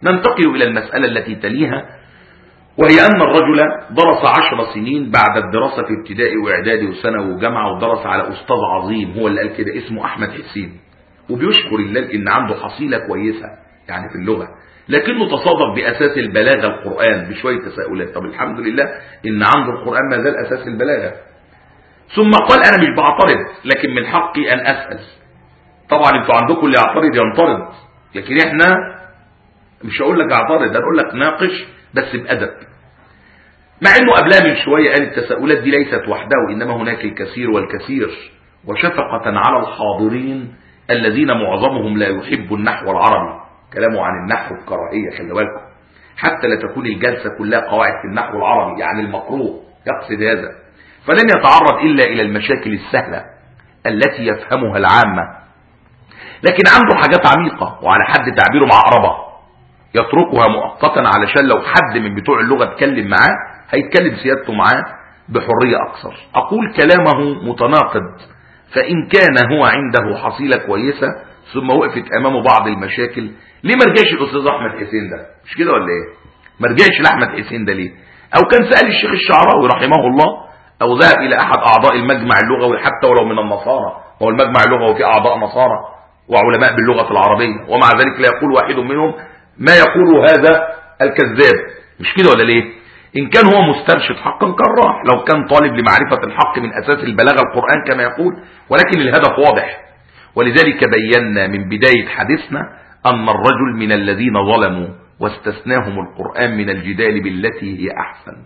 ننتقل إلى المسألة التي تليها وهي أن الرجل درس عشر سنين بعد الدراسة في ابتدائي وإعدادي وثانوي وجامعة ودرس على أستاذ عظيم هو اللي قال كده اسمه أحمد حسين وبيشكر الله إن عنده حصيلة كويسة يعني في اللغة لكنه تصادف بأساس البلاغة القرآن بشوية تساؤلات طب الحمد لله إن عنده القرآن ما زال أساس البلاغة ثم قال أنا مش بعترض لكن من حقي أن أسأل طبعا انتوا عندكم اللي يعترض ينطرد لكن احنا مش هقول لك اعترض هنقول لك ناقش بس بأدب مع انه قبلها من شوية قال التساؤلات دي ليست وحده انما هناك الكثير والكثير وشفقة على الحاضرين الذين معظمهم لا يحب النحو العربي كلامه عن النحو الكراهية خلي بالكم حتى لا تكون الجلسة كلها قواعد في النحو العربي يعني المقروء يقصد هذا فلن يتعرض إلا إلى المشاكل السهلة التي يفهمها العامة لكن عنده حاجات عميقة وعلى حد تعبيره معقربة يتركها مؤقتا علشان لو حد من بتوع اللغة اتكلم معاه هيتكلم سيادته معاه بحرية أكثر أقول كلامه متناقض فإن كان هو عنده حصيلة كويسة ثم وقفت أمامه بعض المشاكل ليه ما رجعش الأستاذ أحمد حسين ده مش كده ولا إيه ما رجعش لأحمد حسين ده ليه أو كان سأل الشيخ الشعراوي رحمه الله أو ذهب إلى أحد أعضاء المجمع اللغوي حتى ولو من النصارى هو المجمع اللغوي فيه أعضاء نصارى وعلماء باللغة العربية ومع ذلك لا يقول واحد منهم ما يقول هذا الكذاب مش كده ولا ليه إن كان هو مسترشد حقا كان راح لو كان طالب لمعرفة الحق من أساس البلاغة القرآن كما يقول ولكن الهدف واضح ولذلك بينا من بداية حديثنا أن الرجل من الذين ظلموا واستثناهم القرآن من الجدال بالتي هي أحسن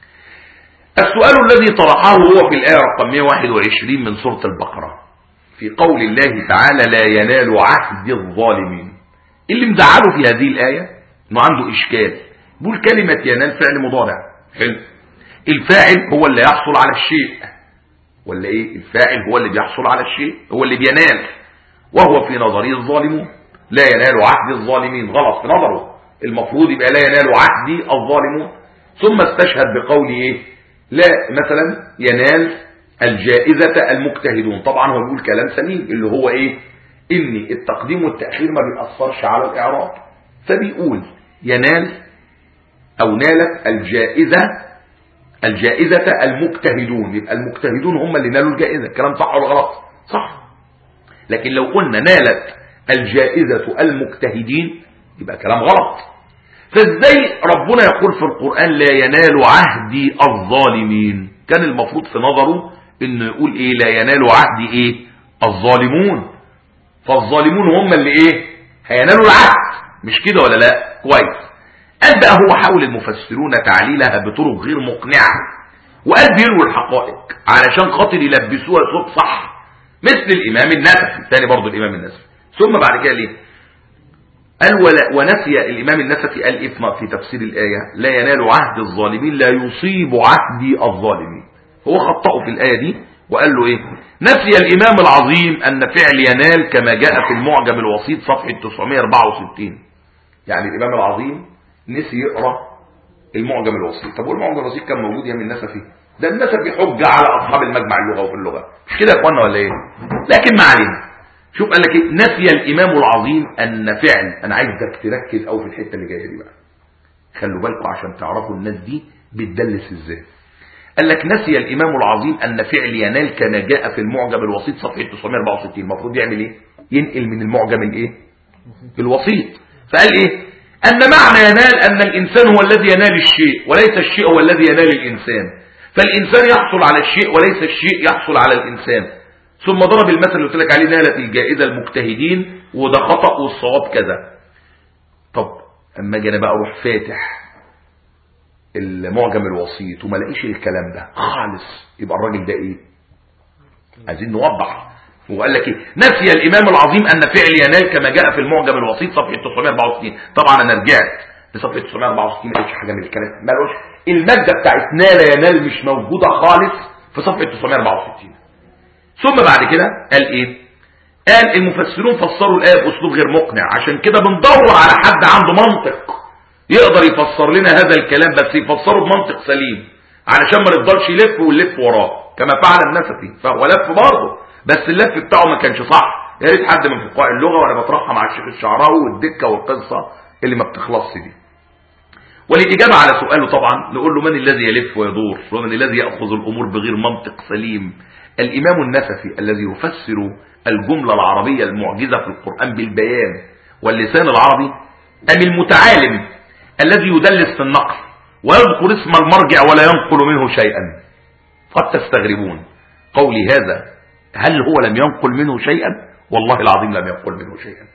السؤال الذي طرحه هو في الآية رقم 121 من سورة البقرة في قول الله تعالى لا ينال عهد الظالمين اللي مزعله في هذه الآية انه عنده إشكال بيقول كلمة ينال فعل مضارع حلو الفاعل هو اللي يحصل على الشيء ولا ايه الفاعل هو اللي بيحصل على الشيء هو اللي بينال وهو في نظره الظالمون لا ينال عهد الظالمين غلط في نظره المفروض يبقى لا ينال عهدي الظالمون ثم استشهد بقول ايه لا مثلا ينال الجائزة المجتهدون طبعا هو بيقول كلام سليم اللي هو ايه ان التقديم والتأخير ما بيأثرش على الاعراب فبيقول ينال او نالت الجائزة الجائزة المجتهدون يبقى المجتهدون هم اللي نالوا الجائزة الكلام صح ولا غلط صح لكن لو قلنا نالت الجائزة المجتهدين يبقى كلام غلط فازاي ربنا يقول في القرآن لا ينال عهدي الظالمين كان المفروض في نظره انه يقول ايه لا ينال عهدي ايه الظالمون فالظالمون هم اللي ايه هينالوا العهد مش كده ولا لا كويس قال بقى هو حاول المفسرون تعليلها بطرق غير مقنعة وقال بيروا الحقائق علشان خاطر يلبسوها صوت صح مثل الامام النسفي الثاني برضه الامام النسفي ثم بعد كده ليه قال ولا ونسي الامام النسفي قال ايه في تفسير الايه لا ينال عهد الظالمين لا يصيب عهدي الظالمين هو خطأه في الايه دي وقال له ايه نسي الامام العظيم ان فعل ينال كما جاء في المعجم الوسيط صفحه 964 يعني الامام العظيم نسي يقرا المعجم الوسيط طب والمعجم الوسيط كان موجود يا من النسفي ده النسفي حجه على اصحاب المجمع اللغوي في اللغه مش كده يا اخوانا ولا ايه لكن ما علينا شوف قال لك ايه نسي الامام العظيم ان فعل انا عايزك تركز قوي في الحته اللي جايه دي بقى خلوا بالكم عشان تعرفوا الناس دي بتدلس ازاي قال لك نسي الامام العظيم ان فعل ينال كما جاء في المعجم الوسيط صفحه 964 المفروض يعمل ايه ينقل من المعجم الايه الوسيط فقال ايه ان معنى ينال ان الانسان هو الذي ينال الشيء وليس الشيء هو الذي ينال الانسان فالانسان يحصل على الشيء وليس الشيء يحصل على الانسان ثم ضرب المثل اللي قلت لك عليه نالت الجائزة المجتهدين وده خطأ والصواب كذا طب اما اجي انا بقى اروح فاتح المعجم الوسيط وما الاقيش الكلام ده خالص يبقى الراجل ده ايه عايزين نوضح وقال لك ايه نسي الامام العظيم ان فعل ينال كما جاء في المعجم الوسيط صفحه 964 طبعا انا رجعت لصفحه 964 ما لقيتش حاجه من الكلام مالوش الماده بتاعت نال ينال مش موجوده خالص في صفحه 964 ثم بعد كده قال ايه قال المفسرون فسروا الآية بأسلوب غير مقنع عشان كده بندور على حد عنده منطق يقدر يفسر لنا هذا الكلام بس يفسره بمنطق سليم علشان ما نفضلش يلف ونلف وراه كما فعل النسفي فهو لف برضه بس اللف بتاعه ما كانش صح يا ريت حد من فقهاء اللغه وانا بطرحها مع الشيخ الشعراوي والدكه والقصه اللي ما بتخلصش دي وللإجابة على سؤاله طبعا نقول له من الذي يلف ويدور ومن الذي يأخذ الأمور بغير منطق سليم الإمام النسفي الذي يفسر الجملة العربية المعجزة في القرآن بالبيان واللسان العربي أم المتعالم الذي يدلس في النقل ويذكر اسم المرجع ولا ينقل منه شيئا قد تستغربون قولي هذا هل هو لم ينقل منه شيئا والله العظيم لم ينقل منه شيئا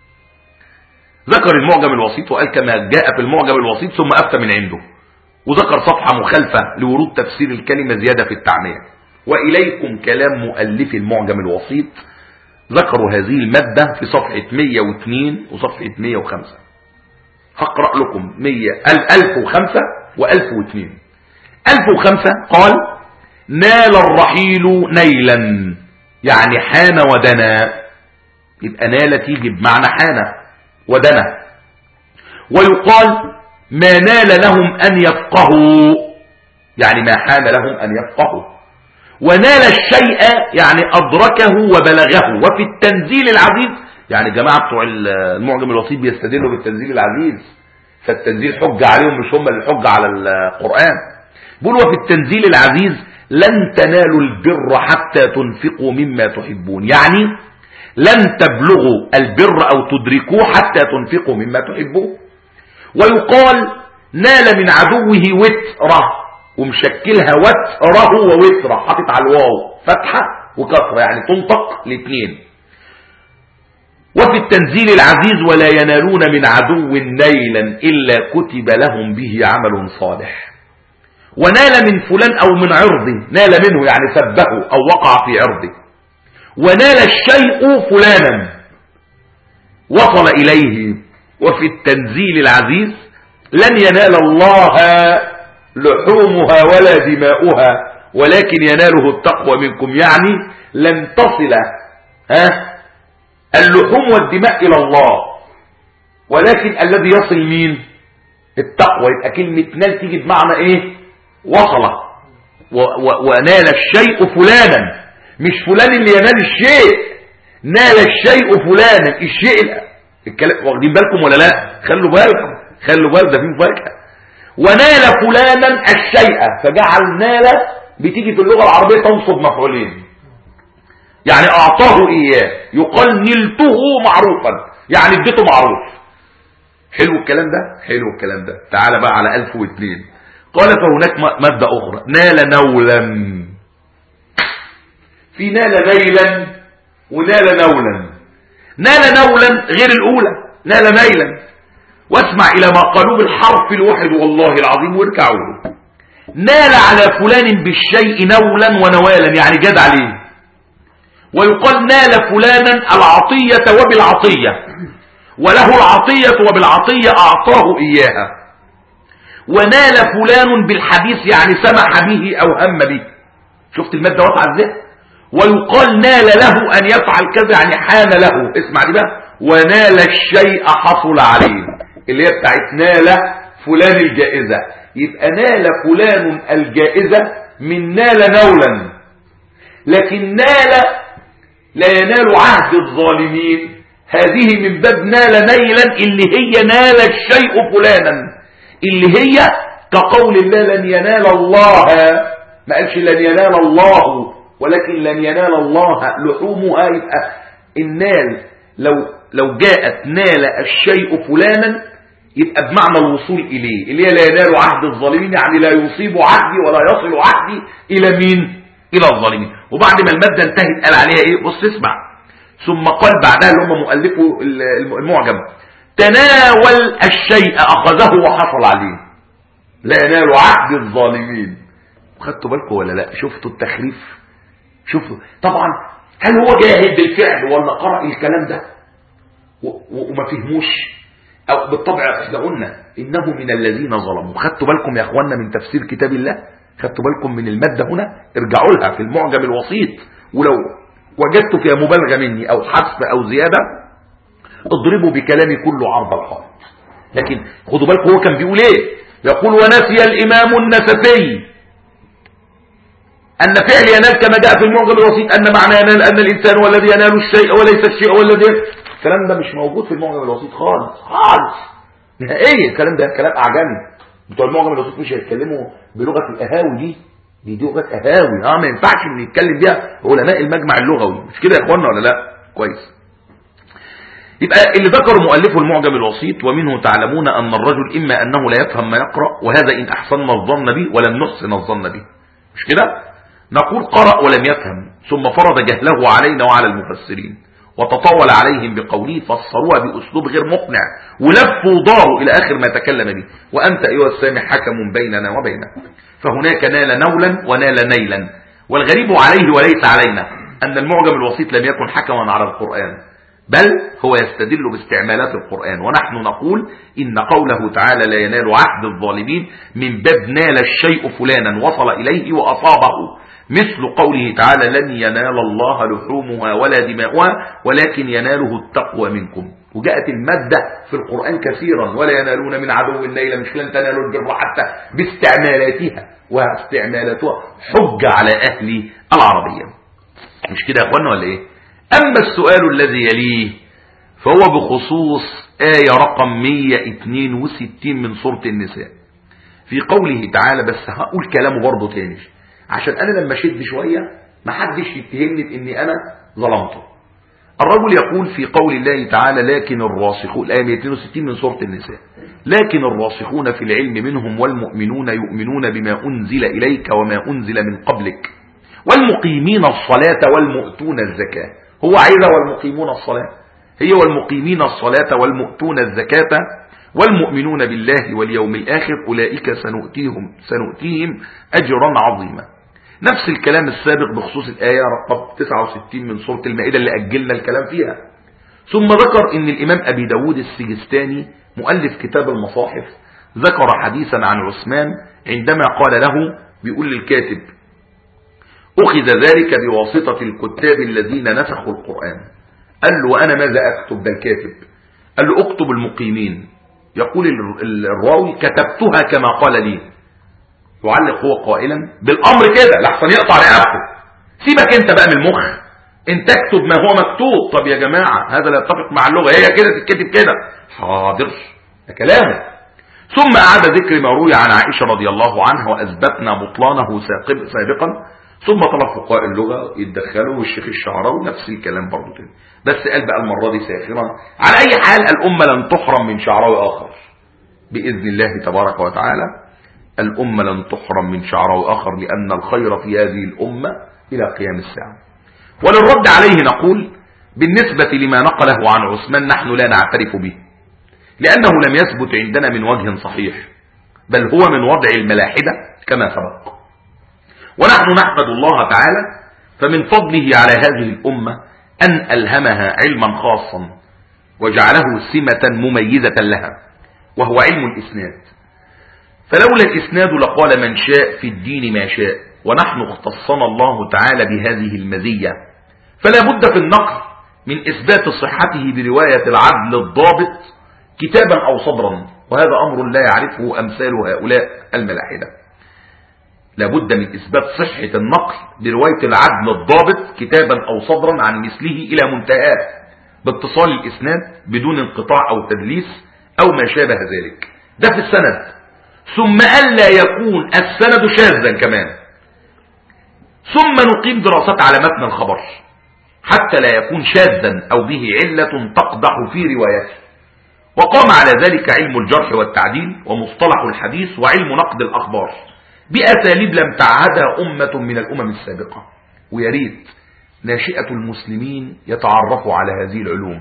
ذكر المعجم الوسيط وقال كما جاء في المعجم الوسيط ثم أفتى من عنده وذكر صفحة مخالفة لورود تفسير الكلمة زيادة في التعمية وإليكم كلام مؤلف المعجم الوسيط ذكروا هذه المادة في صفحة 102 وصفحة 105 هقرأ لكم 100 1005 و1002 1005 قال نال الرحيل نيلا يعني حان ودنا يبقى نال تيجي بمعنى حان ودنا ويقال ما نال لهم أن يفقهوا يعني ما حان لهم أن يفقهوا ونال الشيء يعني أدركه وبلغه وفي التنزيل العزيز يعني جماعة بتوع المعجم الوسيط بيستدلوا بالتنزيل العزيز فالتنزيل حجة عليهم مش هم اللي حجة على القرآن بيقولوا وفي التنزيل العزيز لن تنالوا البر حتى تنفقوا مما تحبون يعني لن تبلغوا البر أو تدركوه حتى تنفقوا مما تحبون ويقال نال من عدوه وتره ومشكلها وتره ووتره حاطط على الواو فتحة وكسرة يعني تنطق الاثنين وفي التنزيل العزيز ولا ينالون من عدو نيلا إلا كتب لهم به عمل صالح ونال من فلان أو من عرضه نال منه يعني سبه أو وقع في عرضه ونال الشيء فلانا وصل إليه وفي التنزيل العزيز لن ينال الله لحومها ولا دماؤها ولكن يناله التقوى منكم يعني لن تصل ها اللحوم والدماء إلى الله ولكن الذي يصل مين التقوى يبقى كلمة نال تيجي بمعنى ايه وصل ونال الشيء فلانا مش فلان اللي ينال الشيء نال الشيء فلانا الشيء الكلام واخدين بالكم ولا لا خلوا بالكم خلوا بالكم ده في مفاجاه ونال فلانا الشيء فجعل نال بتيجي في اللغه العربيه تنصب مفعولين يعني اعطاه اياه يقال نلته معروفا يعني اديته معروف حلو الكلام ده حلو الكلام ده تعال بقى على 1002 قال فهناك مادة أخرى نال نولا في نال نيلا ونال نولا نال نولا غير الأولى نال نيلا واسمع إلى ما قالوا بالحرف الواحد والله العظيم واركعوا له نال على فلان بالشيء نولا ونوالا يعني جاد عليه ويقال نال فلانا العطية وبالعطية وله العطية وبالعطية أعطاه إياها ونال فلان بالحديث يعني سمح به أو هم به شفت المادة واضحة ازاي ويقال نال له أن يفعل كذا يعني حان له اسمع دي بقى ونال الشيء حصل عليه اللي هي بتاعت نال فلان الجائزة يبقى نال فلان الجائزة من نال نولا لكن نال لا ينال عهد الظالمين هذه من باب نال نيلا اللي هي نال الشيء فلانا اللي هي كقول الله لن ينال الله ما قالش لن ينال الله ولكن لن ينال الله لحومها يبقى النال لو لو جاءت نال الشيء فلانا يبقى بمعنى الوصول إليه اللي هي لا ينال عهد الظالمين يعني لا يصيب عهدي ولا يصل عهدي إلى مين إلى الظالمين وبعد ما المادة انتهت قال عليها إيه بص اسمع ثم قال بعدها اللي هم مؤلفوا المعجم تناول الشيء أخذه وحصل عليه لا ينال عهد الظالمين خدتوا بالكم ولا لا شفتوا التخريف شفتوا طبعا هل هو جاهل بالفعل ولا قرأ الكلام ده وما فهموش او بالطبع احنا قلنا انه من الذين ظلموا خدتوا بالكم يا اخوانا من تفسير كتاب الله خدتوا بالكم من المادة هنا ارجعوا لها في المعجم الوسيط ولو وجدت فيها مبالغة مني او حذف او زيادة اضربوا بكلامي كله عرض الحائط لكن خدوا بالكم هو كان بيقول ايه يقول ونسي الامام النسفي أن فعل ينال كما جاء في المعجم الوسيط أن معنى ينال أن الإنسان هو الذي ينال الشيء وليس الشيء هو الذي الكلام ده مش موجود في المعجم الوسيط خالص خالص نهائيا الكلام ده كلام اعجمي بتوع المعجم الوسيط مش هيتكلموا بلغه الاهاوي دي دي دي لغه اهاوي اه ما ينفعش ان يتكلم بيها علماء المجمع اللغوي مش كده يا اخوانا ولا لا كويس يبقى اللي ذكر مؤلفه المعجم الوسيط ومنه تعلمون أن الرجل إما أنه لا يفهم ما يقرأ وهذا إن أحسننا الظن به ولم نحسن الظن به مش كده نقول قرأ ولم يفهم ثم فرض جهله علينا وعلى المفسرين وتطاول عليهم بقوله فسروها بأسلوب غير مقنع ولفوا وداروا إلى آخر ما تكلم به وأنت أيها السامع حكم بيننا وبينك فهناك نال نولا ونال نيلا والغريب عليه وليس علينا أن المعجم الوسيط لم يكن حكما على القرآن بل هو يستدل باستعمالات القرآن ونحن نقول إن قوله تعالى لا ينال عهد الظالمين من باب نال الشيء فلانا وصل إليه وأصابه مثل قوله تعالى لن ينال الله لحومها ولا دماؤها ولكن يناله التقوى منكم وجاءت المادة في القرآن كثيرا ولا ينالون من عدو الليل مش لن تنالوا البر حتى باستعمالاتها واستعمالاتها حجة على أهل العربية مش كده يا أخوانا ولا إيه أما السؤال الذي يليه فهو بخصوص آية رقم 162 من سورة النساء في قوله تعالى بس هقول كلامه برضه تاني عشان أنا لما شد شوية ما حدش يتهمني بإني أنا ظلمته الرجل يقول في قول الله تعالى لكن الراسخون الآية 260 من سورة النساء لكن الراسخون في العلم منهم والمؤمنون يؤمنون بما أنزل إليك وما أنزل من قبلك والمقيمين الصلاة والمؤتون الزكاة هو عايزة والمقيمون الصلاة هي والمقيمين الصلاة والمؤتون الزكاة والمؤمنون بالله واليوم الآخر أولئك سنؤتيهم, سنؤتيهم أجرا عظيما نفس الكلام السابق بخصوص الآية رقم 69 من سورة المائدة اللي أجلنا الكلام فيها ثم ذكر ان الإمام أبي داود السجستاني مؤلف كتاب المصاحف ذكر حديثا عن عثمان عندما قال له بيقول للكاتب أخذ ذلك بواسطة الكتاب الذين نسخوا القرآن قال له وأنا ماذا أكتب ده الكاتب قال له اكتب المقيمين يقول الراوي كتبتها كما قال لي يعلق هو قائلا بالأمر كده لحسن يقطع رقبته سيبك انت بقى من المخ انت اكتب ما هو مكتوب طب يا جماعة هذا لا يتفق مع اللغة هي كده تتكتب كده حاضر ده كلامه ثم أعاد ذكر ما روي عن عائشة رضي الله عنها وأثبتنا بطلانه سابقا ثم طلب فقهاء اللغة يتدخلوا والشيخ الشعراوي نفس الكلام برضه تاني بس قال بقى المرة دي ساخرا على أي حال الأمة لن تحرم من شعراوي آخر بإذن الله تبارك وتعالى الأمة لن تحرم من شعراوي آخر لأن الخير في هذه الأمة إلى قيام الساعة وللرد عليه نقول بالنسبة لما نقله عن عثمان نحن لا نعترف به لأنه لم يثبت عندنا من وجه صحيح بل هو من وضع الملاحدة كما سبق ونحن نحمد الله تعالى فمن فضله على هذه الأمة أن ألهمها علما خاصا وجعله سمة مميزة لها وهو علم الإسناد فلولا الإسناد لقال من شاء في الدين ما شاء ونحن اختصنا الله تعالى بهذه المزية فلا بد في النقل من إثبات صحته برواية العدل الضابط كتابا أو صدرا وهذا أمر لا يعرفه أمثال هؤلاء الملاحدة لابد من إثبات صحة النقل برواية العدل الضابط كتابا أو صدرا عن مثله إلى منتهاه باتصال الإسناد بدون انقطاع أو تدليس أو ما شابه ذلك ده في السند ثم ألا يكون السند شاذا كمان ثم نقيم دراسات على متن الخبر حتى لا يكون شاذا أو به علة تقدح في روايته وقام على ذلك علم الجرح والتعديل ومصطلح الحديث وعلم نقد الأخبار بأساليب لم تعهدها أمة من الأمم السابقة ويريد ناشئة المسلمين يتعرفوا على هذه العلوم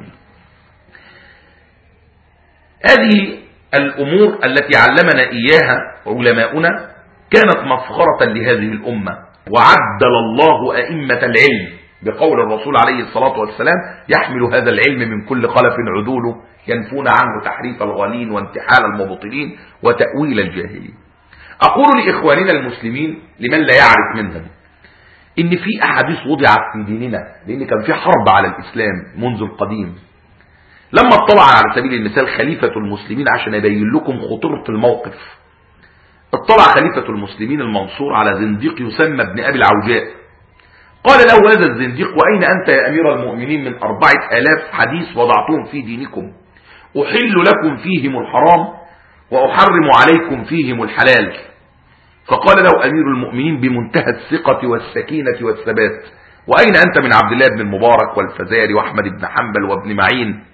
هذه الأمور التي علمنا إياها علماؤنا كانت مفخرة لهذه الأمة وعدل الله أئمة العلم بقول الرسول عليه الصلاة والسلام يحمل هذا العلم من كل خلف عدوله ينفون عنه تحريف الغالين وانتحال المبطلين وتأويل الجاهلين أقول لإخواننا المسلمين لمن لا يعرف منهم إن في أحاديث وضعت في ديننا لأن كان في حرب على الإسلام منذ القديم لما اطلع على سبيل المثال خليفة المسلمين عشان يبين لكم خطورة الموقف اطلع خليفة المسلمين المنصور على زنديق يسمى ابن أبي العوجاء قال له هذا الزنديق وأين أنت يا أمير المؤمنين من أربعة آلاف حديث وضعتهم في دينكم أحل لكم فيهم الحرام وأحرم عليكم فيهم الحلال فقال له أمير المؤمنين بمنتهى الثقة والسكينة والثبات وأين أنت من عبد الله بن المبارك والفزاري وأحمد بن حنبل وابن معين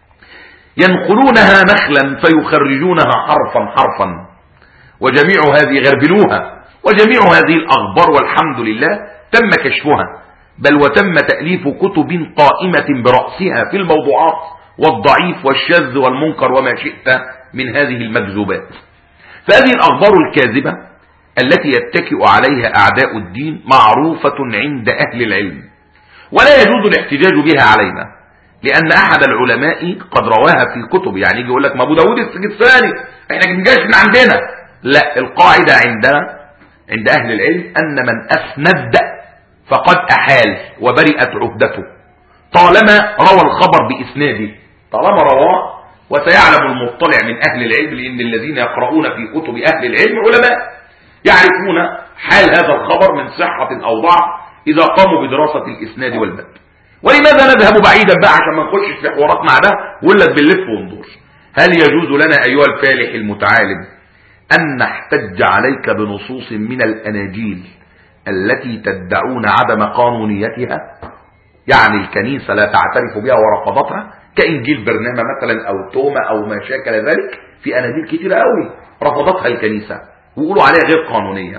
ينقلونها نخلا فيخرجونها حرفا حرفا وجميع هذه غربلوها وجميع هذه الأخبار والحمد لله تم كشفها بل وتم تأليف كتب قائمة برأسها في الموضوعات والضعيف والشاذ والمنكر وما شئت من هذه المكذوبات فهذه الأخبار الكاذبة التي يتكئ عليها أعداء الدين معروفة عند أهل العلم ولا يجوز الاحتجاج بها علينا لأن أحد العلماء قد رواها في كتب يعني يجي يقول لك ما أبو داود السجستاني احنا جنجاش من عندنا لا القاعدة عندنا عند أهل العلم أن من أسند فقد أحال وبرئت عهدته طالما روى الخبر بإسناده طالما رواه وسيعلم المطلع من أهل العلم لأن الذين يقرؤون في كتب أهل العلم علماء يعرفون حال هذا الخبر من صحة أو ضعف إذا قاموا بدراسة الإسناد والباب ولماذا نذهب بعيدا بقى عشان ما نخش في حوارات مع ده ولا بنلف وندور هل يجوز لنا أيها الفالح المتعالم أن نحتج عليك بنصوص من الأناجيل التي تدعون عدم قانونيتها يعني الكنيسة لا تعترف بها ورفضتها كإنجيل برنامة مثلا أو توما أو ما شاكل ذلك في أناجيل كتيرة قوي رفضتها الكنيسة ويقولوا عليها غير قانونية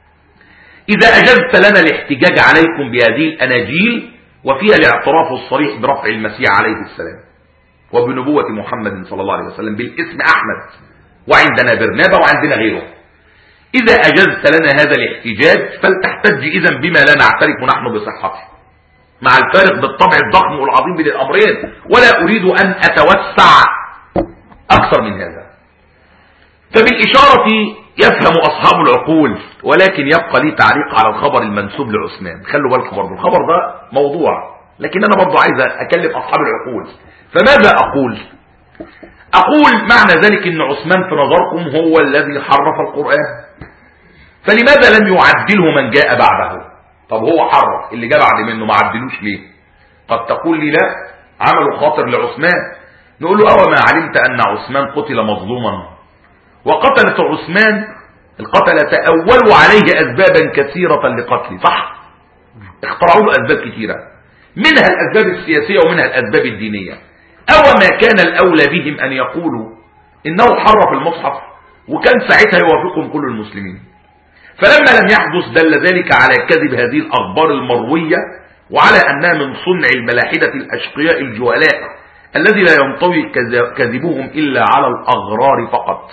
إذا أجزت لنا الاحتجاج عليكم بهذه الأناجيل وفيها الاعتراف الصريح برفع المسيح عليه السلام وبنبوة محمد صلى الله عليه وسلم بالاسم أحمد وعندنا برنابة وعندنا غيره إذا أجزت لنا هذا الاحتجاج فلتحتج إذا بما لا نعترف نحن بصحته مع الفارق بالطبع الضخم والعظيم بين الأمرين ولا أريد أن أتوسع أكثر من هذا فبالإشارة يفهم أصحاب العقول ولكن يبقى لي تعليق على الخبر المنسوب لعثمان خلوا بالكم برضه الخبر ده موضوع لكن أنا برضه عايز أكلم أصحاب العقول فماذا أقول أقول معنى ذلك أن عثمان في نظركم هو الذي حرف القرآن فلماذا لم يعدله من جاء بعده طب هو حرف اللي جاء بعد منه ما عدلوش ليه قد تقول لي لا عملوا خاطر لعثمان نقول له أو ما علمت أن عثمان قتل مظلوما وقتلة عثمان القتلة تأولوا عليه أسبابا كثيرة لقتله صح اخترعوا له أسباب كثيرة منها الأسباب السياسية ومنها الأسباب الدينية أو ما كان الأولى بهم أن يقولوا إنه حرف المصحف وكان ساعتها يوافقهم كل المسلمين فلما لم يحدث دل ذلك على كذب هذه الأخبار المروية وعلى أنها من صنع الملاحدة الأشقياء الجهلاء الذي لا ينطوي كذبهم إلا على الأغرار فقط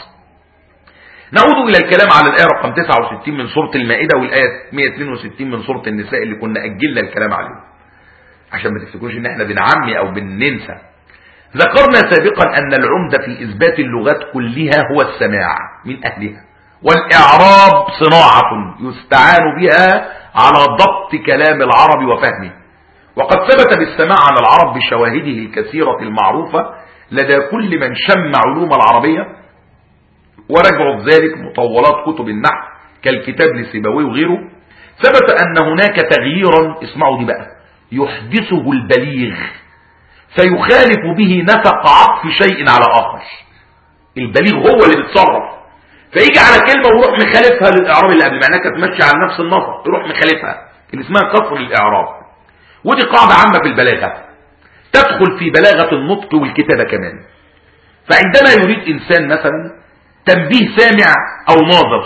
نعود إلى الكلام على الآية رقم 69 من سورة المائدة والآية 162 من سورة النساء اللي كنا أجلنا الكلام عليهم عشان ما تفتكروش ان احنا بنعمي او بننسى ذكرنا سابقا ان العمدة في اثبات اللغات كلها هو السماع من اهلها والاعراب صناعة يستعان بها على ضبط كلام العرب وفهمه وقد ثبت بالسماع على العرب بشواهده الكثيرة المعروفة لدى كل من شم علوم العربية ورجعوا ذلك مطولات كتب النحو كالكتاب لسيبويه وغيره ثبت ان هناك تغييرا اسمعوا دي بقى يحدثه البليغ فيخالف به نفق عطف شيء على آخر البليغ هو اللي بيتصرف فيجي على كلمة ويروح مخالفها للإعراب اللي قبل معناها كانت ماشيه على نفس النفق يروح مخالفها اللي اسمها كسر الإعراب ودي قاعدة عامة في البلاغة تدخل في بلاغة النطق والكتابة كمان فعندما يريد إنسان مثلا تنبيه سامع أو ناظر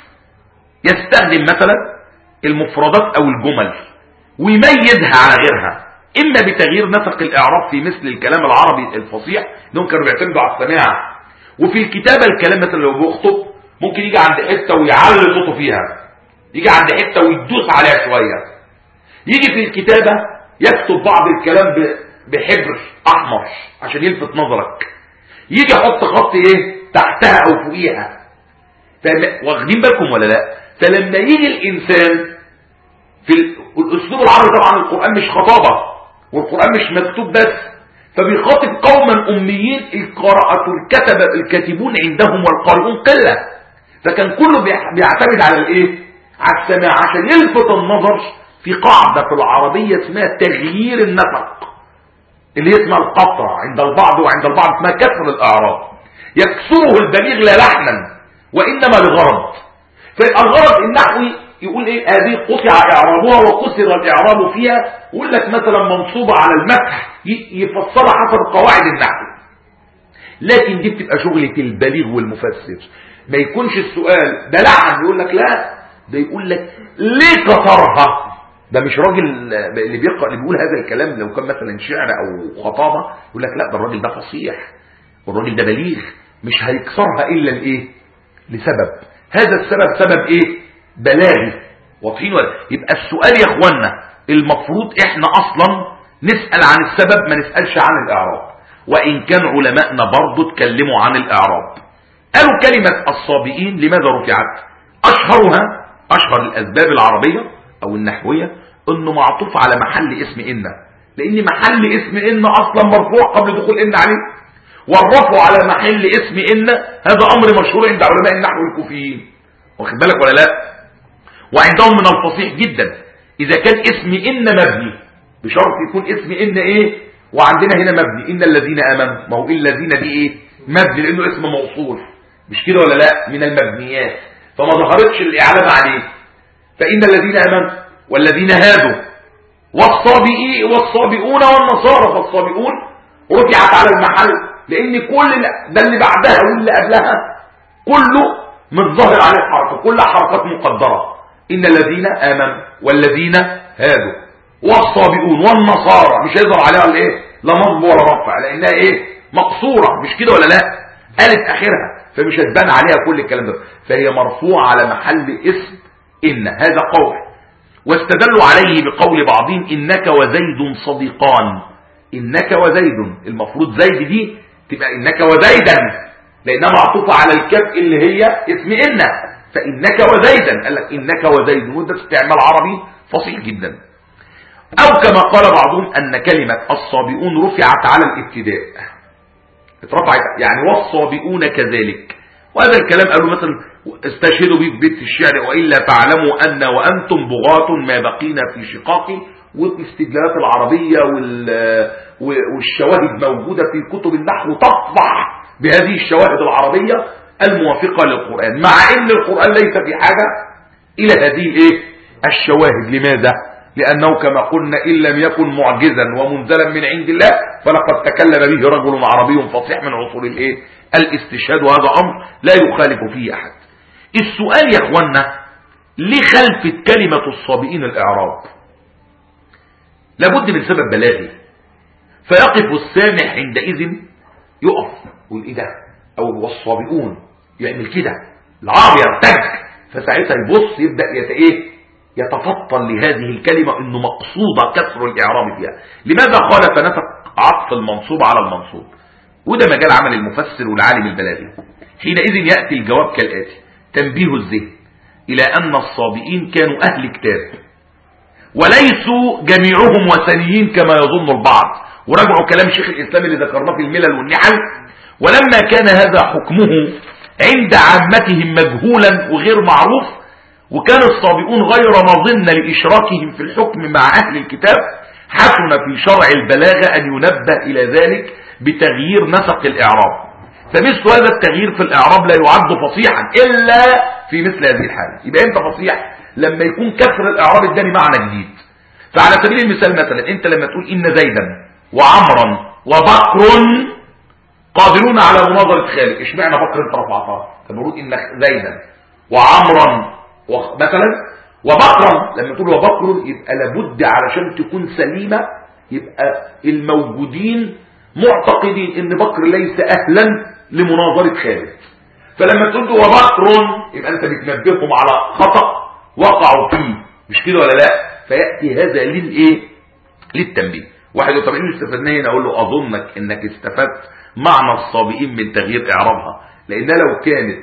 يستخدم مثلا المفردات أو الجمل ويميزها على غيرها اما بتغيير نسق الاعراب في مثل الكلام العربي الفصيح انهم كانوا بيعتمدوا على السماع وفي الكتابه الكلام مثلا لو بيخطب ممكن يجي عند حته ويعلي صوته فيها يجي عند حته ويدوس عليها شويه يجي في الكتابه يكتب بعض الكلام بحبر احمر عشان يلفت نظرك يجي يحط خط ايه تحتها او فوقيها واخدين بالكم ولا لا فلما يجي الانسان في الاسلوب العربي طبعا القرآن مش خطابة والقرآن مش مكتوب بس فبيخاطب قوما اميين القراءة الكتب الكاتبون عندهم والقارئون قلة فكان كله بيعتمد على الايه على السماع عشان يلفت النظر في قاعدة في العربية اسمها تغيير النسق اللي اسمها القطع عند البعض وعند البعض اسمها كسر الاعراب يكسره البليغ لا لحنا وانما لغرض فالغرض النحوي يقول ايه هذه قطع اعرابها وكسر الاعراب فيها يقول لك مثلا منصوبه على المسح يفسرها حسب قواعد النحو لكن دي بتبقى شغله البليغ والمفسر ما يكونش السؤال ده لحن يقول لك لا ده يقول لك ليه كسرها ده مش راجل اللي بيقرا اللي بيقول هذا الكلام لو كان مثلا شعر او خطابه يقول لك لا ده الراجل ده فصيح والراجل ده بليغ مش هيكسرها الا لايه لسبب هذا السبب سبب ايه بلاغي واضحين ولا يبقى السؤال يا اخوانا المفروض احنا اصلا نسال عن السبب ما نسالش عن الاعراب وان كان علمائنا برضه اتكلموا عن الاعراب قالوا كلمه الصابئين لماذا رفعت اشهرها اشهر الاسباب العربيه او النحوية انه معطوف على محل اسم ان لان محل اسم ان اصلا مرفوع قبل دخول ان عليه والرفع على محل اسم ان هذا امر مشهور عند علماء النحو الكوفيين واخد بالك ولا لا وعندهم من الفصيح جدا اذا كان اسم ان مبني بشرط يكون اسم ان ايه وعندنا هنا مبني ان الذين امنوا ما هو ان الذين دي ايه مبني لانه اسم موصول مش كده ولا لا من المبنيات فما ظهرتش الاعلام عليه فإن الذين أمنوا والذين هادوا والصابئين والصابئون والنصارى فالصابئون رفعت على المحل لأن كل ده اللي بعدها واللي قبلها كله متظاهر عليه حركة كل حركات مقدرة إن الذين آمنوا والذين هادوا والصابئون والنصارى مش هيظهر عليها الايه لا نصب ولا رفع لانها ايه مقصوره مش كده ولا لا قالت اخرها فمش هتبان عليها كل الكلام ده فهي مرفوعه على محل اسم إن هذا قول واستدلوا عليه بقول بعضهم إنك وزيد صديقان إنك وزيد المفروض زيد دي تبقى إنك وزيدا لأنها معطوفة على الكاف اللي هي اسم إن فإنك وزيدا قال لك إنك وزيد وده استعمال عربي فصيح جدا أو كما قال بعضهم أن كلمة الصابئون رفعت على الابتداء اترفعت يعني والصابئون كذلك وهذا الكلام قالوا مثلا استشهدوا به في بيت الشعر وإلا فاعلموا أن وأنتم بغاة ما بقينا في شقاق والاستدلالات العربية والشواهد موجودة في كتب النحو تطبع بهذه الشواهد العربية الموافقة للقرآن مع أن القرآن ليس في حاجة إلى هذه إيه؟ الشواهد لماذا؟ لأنه كما قلنا إن لم يكن معجزا ومنزلا من عند الله فلقد تكلم به رجل عربي فصيح من عصور الإيه؟ الاستشهاد وهذا أمر لا يخالف فيه أحد السؤال يا اخوانا ليه خلفت كلمة الصابئين الاعراب لابد من سبب بلاغي فيقف السامع عندئذ يقف يقول ايه ده او والصابئون يعمل كده العرب يرتج فساعتها يبص يبدأ يت ايه يتفطن لهذه الكلمة انه مقصودة كسر الاعراب فيها لماذا قال فنفق عطف المنصوب على المنصوب وده مجال عمل المفسر والعالم البلاغي حينئذ يأتي الجواب كالآتي تنبيه الذهن إلى أن الصابئين كانوا أهل كتاب وليسوا جميعهم وثنيين كما يظن البعض وراجعوا كلام شيخ الإسلام اللي ذكرناه في الملل والنحل ولما كان هذا حكمه عند عامتهم مجهولا وغير معروف وكان الصابئون غير مظن لإشراكهم في الحكم مع أهل الكتاب حسن في شرع البلاغة أن ينبه إلى ذلك بتغيير نسق الإعراب فمثل هذا التغيير في الإعراب لا يعد فصيحا إلا في مثل هذه الحالة يبقى أنت فصيح لما يكون كسر الإعراب اداني معنى جديد فعلى سبيل المثال مثلا أنت لما تقول إن زيدا وعمرا وبكر قادرون على مناظرة خالق اشمعنى بكر انت رفعتها فبنقول إن زيدا وعمرا مثلا وبكرا لما تقول وبكر يبقى لابد علشان تكون سليمة يبقى الموجودين معتقدين ان بكر ليس اهلا لمناظرة خالد فلما تقول له وبكر يبقى انت بتنبههم على خطأ وقعوا فيه مش كده ولا لا فيأتي هذا للايه للتنبيه واحد طب ايه استفدناه هنا اقول له اظنك انك استفدت معنى الصابئين من تغيير اعرابها لانها لو كانت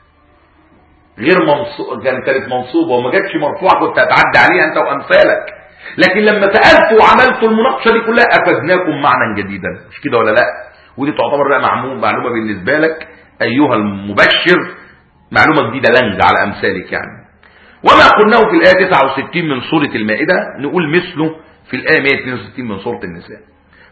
غير منصوبه كانت كانت منصوبه وما جاتش مرفوعه كنت هتعدي عليها انت وامثالك لكن لما سالت وعملت المناقشه دي كلها افدناكم معنى جديدا مش كده ولا لا ودي تعتبر بقى معلومه معلومه بالنسبه لك ايها المبشر معلومه جديده لنج على امثالك يعني وما قلناه في الايه 69 من سوره المائده نقول مثله في الايه 162 من سوره النساء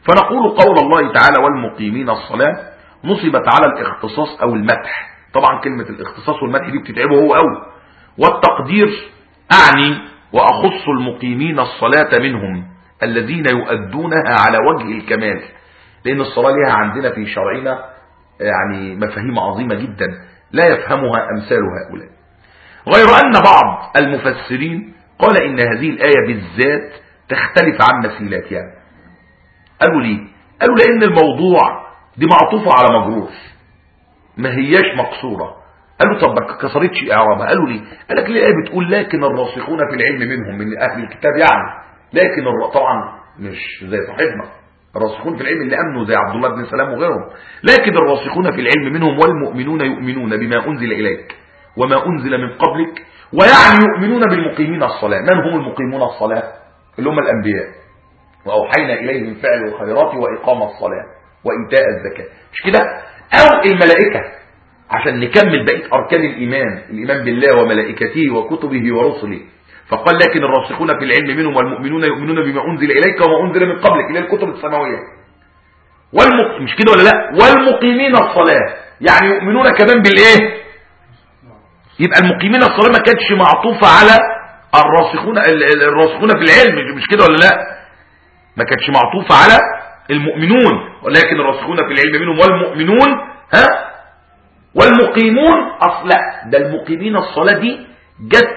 فنقول قول الله تعالى والمقيمين الصلاة نصبت على الاختصاص او المدح طبعا كلمة الاختصاص والمدح دي بتتعبه هو قوي والتقدير اعني واخص المقيمين الصلاة منهم الذين يؤدونها على وجه الكمال لان الصلاة لها عندنا في شرعنا يعني مفاهيم عظيمة جدا لا يفهمها امثال هؤلاء غير ان بعض المفسرين قال ان هذه الاية بالذات تختلف عن مثيلاتها قالوا ليه قالوا لان الموضوع دي معطوفة على مجرور ما هياش مقصورة قالوا طب ما كسرتش اعرابها قالوا ليه قال لك الايه بتقول لكن الراسخون في العلم منهم من اهل الكتاب يعني لكن الر... طبعا مش زي صاحبنا الراسخون في العلم اللي امنوا زي عبد الله بن سلام وغيرهم لكن الراسخون في العلم منهم والمؤمنون يؤمنون بما انزل اليك وما انزل من قبلك ويعني يؤمنون بالمقيمين الصلاه من هم المقيمون الصلاه اللي هم الانبياء واوحينا اليهم فعل الخيرات واقام الصلاه وايتاء الزكاه مش كده او الملائكه عشان نكمل بقيه اركان الايمان الايمان بالله وملائكته وكتبه ورسله فقال لكن الراسخون في العلم منهم والمؤمنون يؤمنون بما انزل اليك وما انزل من قبلك الى الكتب السماويه والمق... مش كده ولا لا والمقيمين الصلاه يعني يؤمنون كمان بالايه يبقى المقيمين الصلاه ما كانتش معطوفه على الراسخون الراسخون في العلم مش كده ولا لا ما كانتش معطوفه على المؤمنون ولكن الراسخون في العلم منهم والمؤمنون ها والمقيمون اصلا ده المقيمين الصلاه دي جت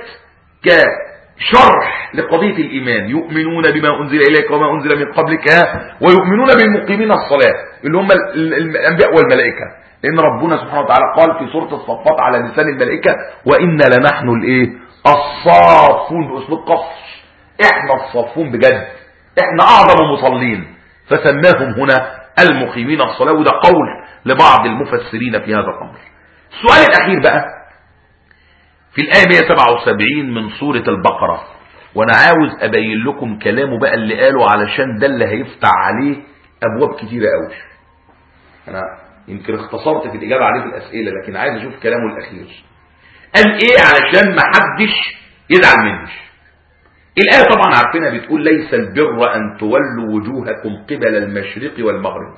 كشرح لقضيه الايمان يؤمنون بما انزل اليك وما انزل من قبلك ها ويؤمنون بالمقيمين الصلاه اللي هم الانبياء والملائكه لان ربنا سبحانه وتعالى قال في سوره الصفات على لسان الملائكه وانا لنحن الايه الصافون باسلوب قصر احنا الصافون بجد احنا اعظم مصلين فسماهم هنا المقيمين الصلاة وده قول لبعض المفسرين في هذا الأمر السؤال الأخير بقى في الآية 177 من سورة البقرة وأنا عاوز أبين لكم كلامه بقى اللي قاله علشان ده اللي هيفتح عليه أبواب كتيرة قوي أنا يمكن اختصرت في الإجابة عليه في الأسئلة لكن عايز أشوف كلامه الأخير قال إيه علشان ما حدش يزعل مني الآية طبعا عارفينها بتقول ليس البر أن تولوا وجوهكم قبل المشرق والمغرب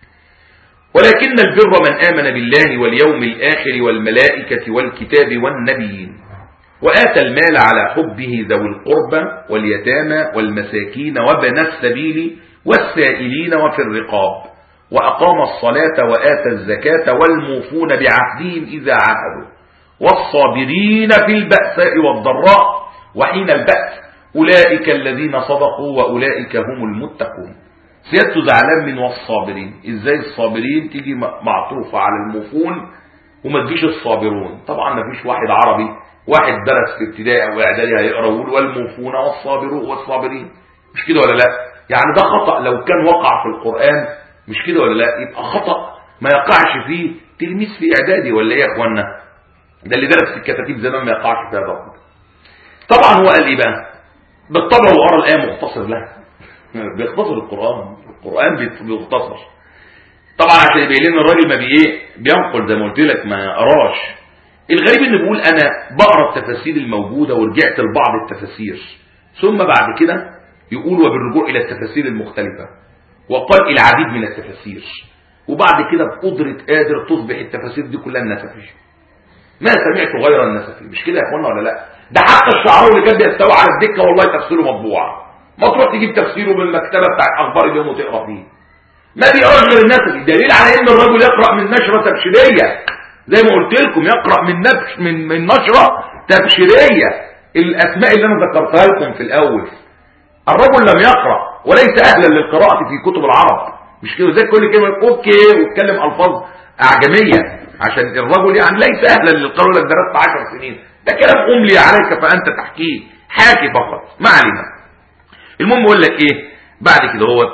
ولكن البر من آمن بالله واليوم الآخر والملائكة والكتاب والنبيين وآتى المال على حبه ذوي القربى واليتامى والمساكين وابن السبيل والسائلين وفي الرقاب وأقام الصلاة وآتى الزكاة والموفون بعهدهم إذا عهدوا والصابرين في البأساء والضراء وحين البأس أولئك الذين صدقوا وأولئك هم المتقون سيادته زعلان من والصابرين ازاي الصابرين تيجي معطوفة على الموفون وما تجيش الصابرون طبعا ما فيش واحد عربي واحد درس في ابتدائي او اعدادي هيقرا يقول والموفون والصابرون والصابرين مش كده ولا لا يعني ده خطأ لو كان وقع في القرآن مش كده ولا لا يبقى خطأ ما يقعش فيه تلميذ في اعدادي ولا ايه يا اخوانا ده اللي درس في الكتاتيب زمان ما يقعش في هذا طبعا هو قال ايه بقى بالطبع وقرا الايه مختصر لها بيختصر القران القران بيختصر طبعا عشان يبين لنا الراجل ما بايه بينقل زي ما قلت لك ما قراش الغريب انه بيقول انا بقرا التفاسير الموجوده ورجعت لبعض التفاسير ثم بعد كده يقول وبالرجوع الى التفاسير المختلفه وقال العديد من التفاسير وبعد كده بقدره قادر تصبح التفاسير دي كلها النسفي ما سمعت غير النسفي مش كده يا اخوانا ولا لا ده حتى الشعراوي اللي كان بيستوى على الدكه والله تفسيره مطبوع ما تروح تجيب تفسيره من المكتبه بتاعت اخبار اليوم وتقرا فيه ما بيقراش غير النسفي دليل على ان الرجل يقرا من نشره تبشيريه زي ما قلت لكم يقرا من نبش من من نشره تبشيريه الاسماء اللي انا ذكرتها لكم في الاول الرجل لم يقرا وليس اهلا للقراءه في كتب العرب مش كده زي كل كلمه اوكي ويتكلم الفاظ اعجميه عشان الرجل يعني ليس اهلا للقراءه لك درست 10 سنين ده كلام املي عليك فانت تحكيه حاكي فقط ما علينا المهم اقول لك ايه بعد كده هو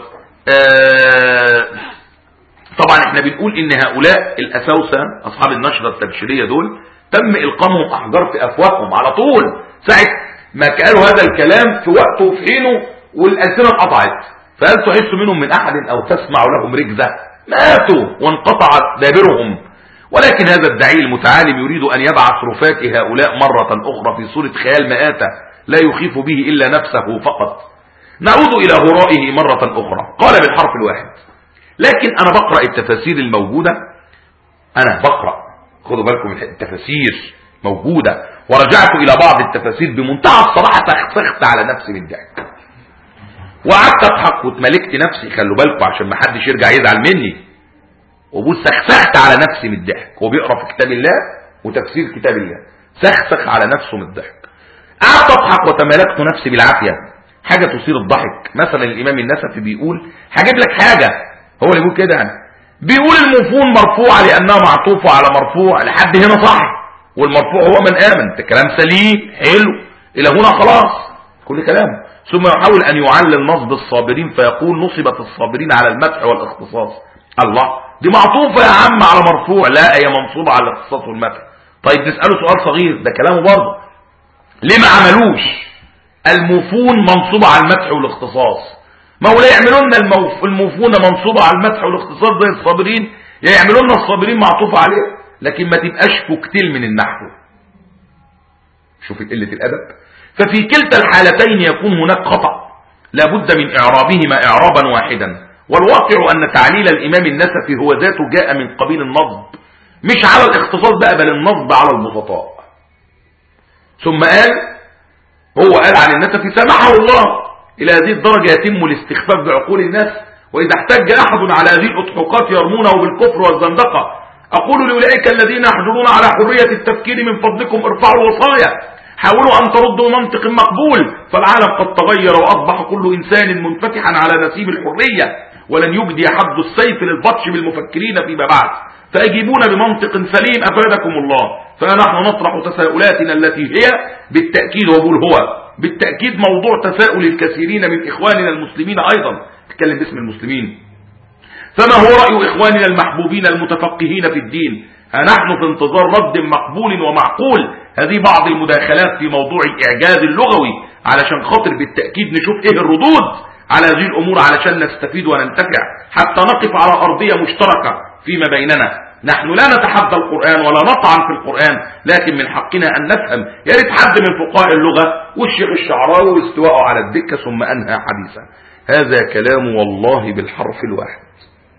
آه طبعا احنا بنقول ان هؤلاء الاساوسه اصحاب النشره التبشيريه دول تم القامهم احجار في افواههم على طول ساعه ما قالوا هذا الكلام في وقته وفي حينه والالسنه اتقطعت فهل تحس منهم من احد او تسمع لهم رجزه ماتوا وانقطع دابرهم ولكن هذا الدعي المتعالم يريد أن يبعث رفات هؤلاء مرة أخرى في صورة خيال مآتة لا يخيف به إلا نفسه فقط نعود إلى هرائه مرة أخرى قال بالحرف الواحد لكن أنا بقرأ التفاسير الموجودة أنا بقرأ خدوا بالكم التفاسير موجودة ورجعت إلى بعض التفاسير بمنتهى الصراحة تخفخت على نفسي من الضحك وقعدت اضحك واتملكت نفسي خلوا بالكم عشان ما حدش يرجع يزعل مني وبص سخسخت على نفسي من الضحك هو بيقرا في كتاب الله وتفسير كتاب الله سخسخ على نفسه من الضحك قعدت اضحك وتمالكت نفسي بالعافيه حاجه تثير الضحك مثلا الامام النسفي بيقول هجيب لك حاجه هو اللي بيقول كده يعني بيقول المفهوم مرفوعه لانها معطوفه على مرفوع لحد هنا صح والمرفوع هو من امن ده كلام سليم حلو الى هنا خلاص كل كلام ثم يحاول ان يعلل نصب الصابرين فيقول نصبت الصابرين على المدح والاختصاص الله دي معطوفه يا عم على مرفوع لا هي منصوبه على الاختصاص والمدح طيب نساله سؤال صغير ده كلامه برضه ليه ما عملوش الموفون منصوبه على المدح والاختصاص ما هو لا يعملوا لنا الموف... الموفون منصوبه على المدح والاختصاص زي الصابرين يا يعملوا لنا الصابرين معطوفه عليه لكن ما تبقاش كوكتيل من النحو شوف قله الادب ففي كلتا الحالتين يكون هناك خطأ لابد من إعرابهما إعرابا واحدا والواقع أن تعليل الإمام النسفي هو ذاته جاء من قبيل النصب مش على الاختصاص بقى بل النصب على البسطاء ثم قال هو قال عن النسفي سمحه الله إلى هذه الدرجة يتم الاستخفاف بعقول الناس وإذا احتج أحد على هذه الأضحوكات يرمونه بالكفر والزندقة أقول لأولئك الذين يحجرون على حرية التفكير من فضلكم ارفعوا الوصايا حاولوا أن تردوا منطق مقبول فالعالم قد تغير وأصبح كل إنسان منفتحا على نسيب الحرية ولن يجدي حد السيف للبطش بالمفكرين فيما بعد فأجيبون بمنطق سليم أفادكم الله فنحن نطرح تساؤلاتنا التي هي بالتأكيد وبقول هو بالتأكيد موضوع تساؤل الكثيرين من إخواننا المسلمين أيضا تكلم باسم المسلمين فما هو رأي إخواننا المحبوبين المتفقهين في الدين ها نحن في انتظار رد مقبول ومعقول هذه بعض المداخلات في موضوع الإعجاز اللغوي علشان خاطر بالتأكيد نشوف إيه الردود على هذه الأمور علشان نستفيد وننتفع حتى نقف على أرضية مشتركة فيما بيننا نحن لا نتحدى القرآن ولا نطعن في القرآن لكن من حقنا أن نفهم يا ريت حد من فقهاء اللغة والشيخ الشعراوي واستواءه على الدكة ثم أنهى حديثا هذا كلام والله بالحرف الواحد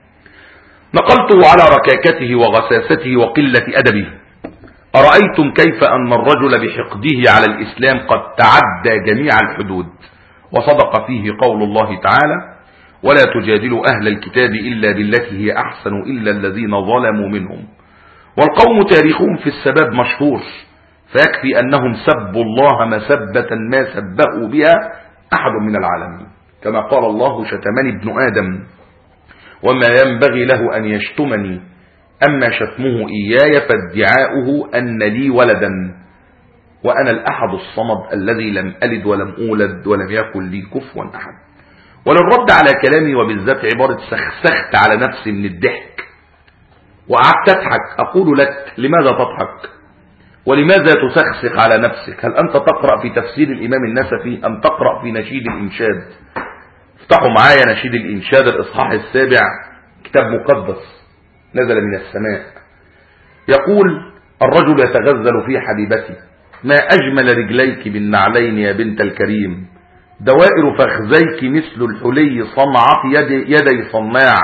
نقلته على ركاكته وغساسته وقلة أدبه أرأيتم كيف أن الرجل بحقده على الإسلام قد تعدى جميع الحدود وصدق فيه قول الله تعالى ولا تجادلوا أهل الكتاب إلا بالتي هي أحسن إلا الذين ظلموا منهم والقوم تاريخهم في السباب مشهور فيكفي أنهم سبوا الله مسبة ما سبه بها أحد من العالمين كما قال الله شتمني ابن آدم وما ينبغي له أن يشتمني أما شتمه إياي فادعاؤه أن لي ولدا وأنا الأحد الصمد الذي لم ألد ولم أولد ولم يكن لي كفوا أحد وللرد على كلامي وبالذات عبارة سخسخت على نفسي من الضحك وقعدت تضحك أقول لك لماذا تضحك ولماذا تسخسخ على نفسك هل أنت تقرأ في تفسير الإمام النسفي أم تقرأ في نشيد الإنشاد افتحوا معايا نشيد الإنشاد الإصحاح السابع كتاب مقدس نزل من السماء يقول الرجل يتغزل في حبيبتي ما أجمل رجليك بالنعلين يا بنت الكريم دوائر فخذيك مثل الحلي صنعت يدي, يدي صناع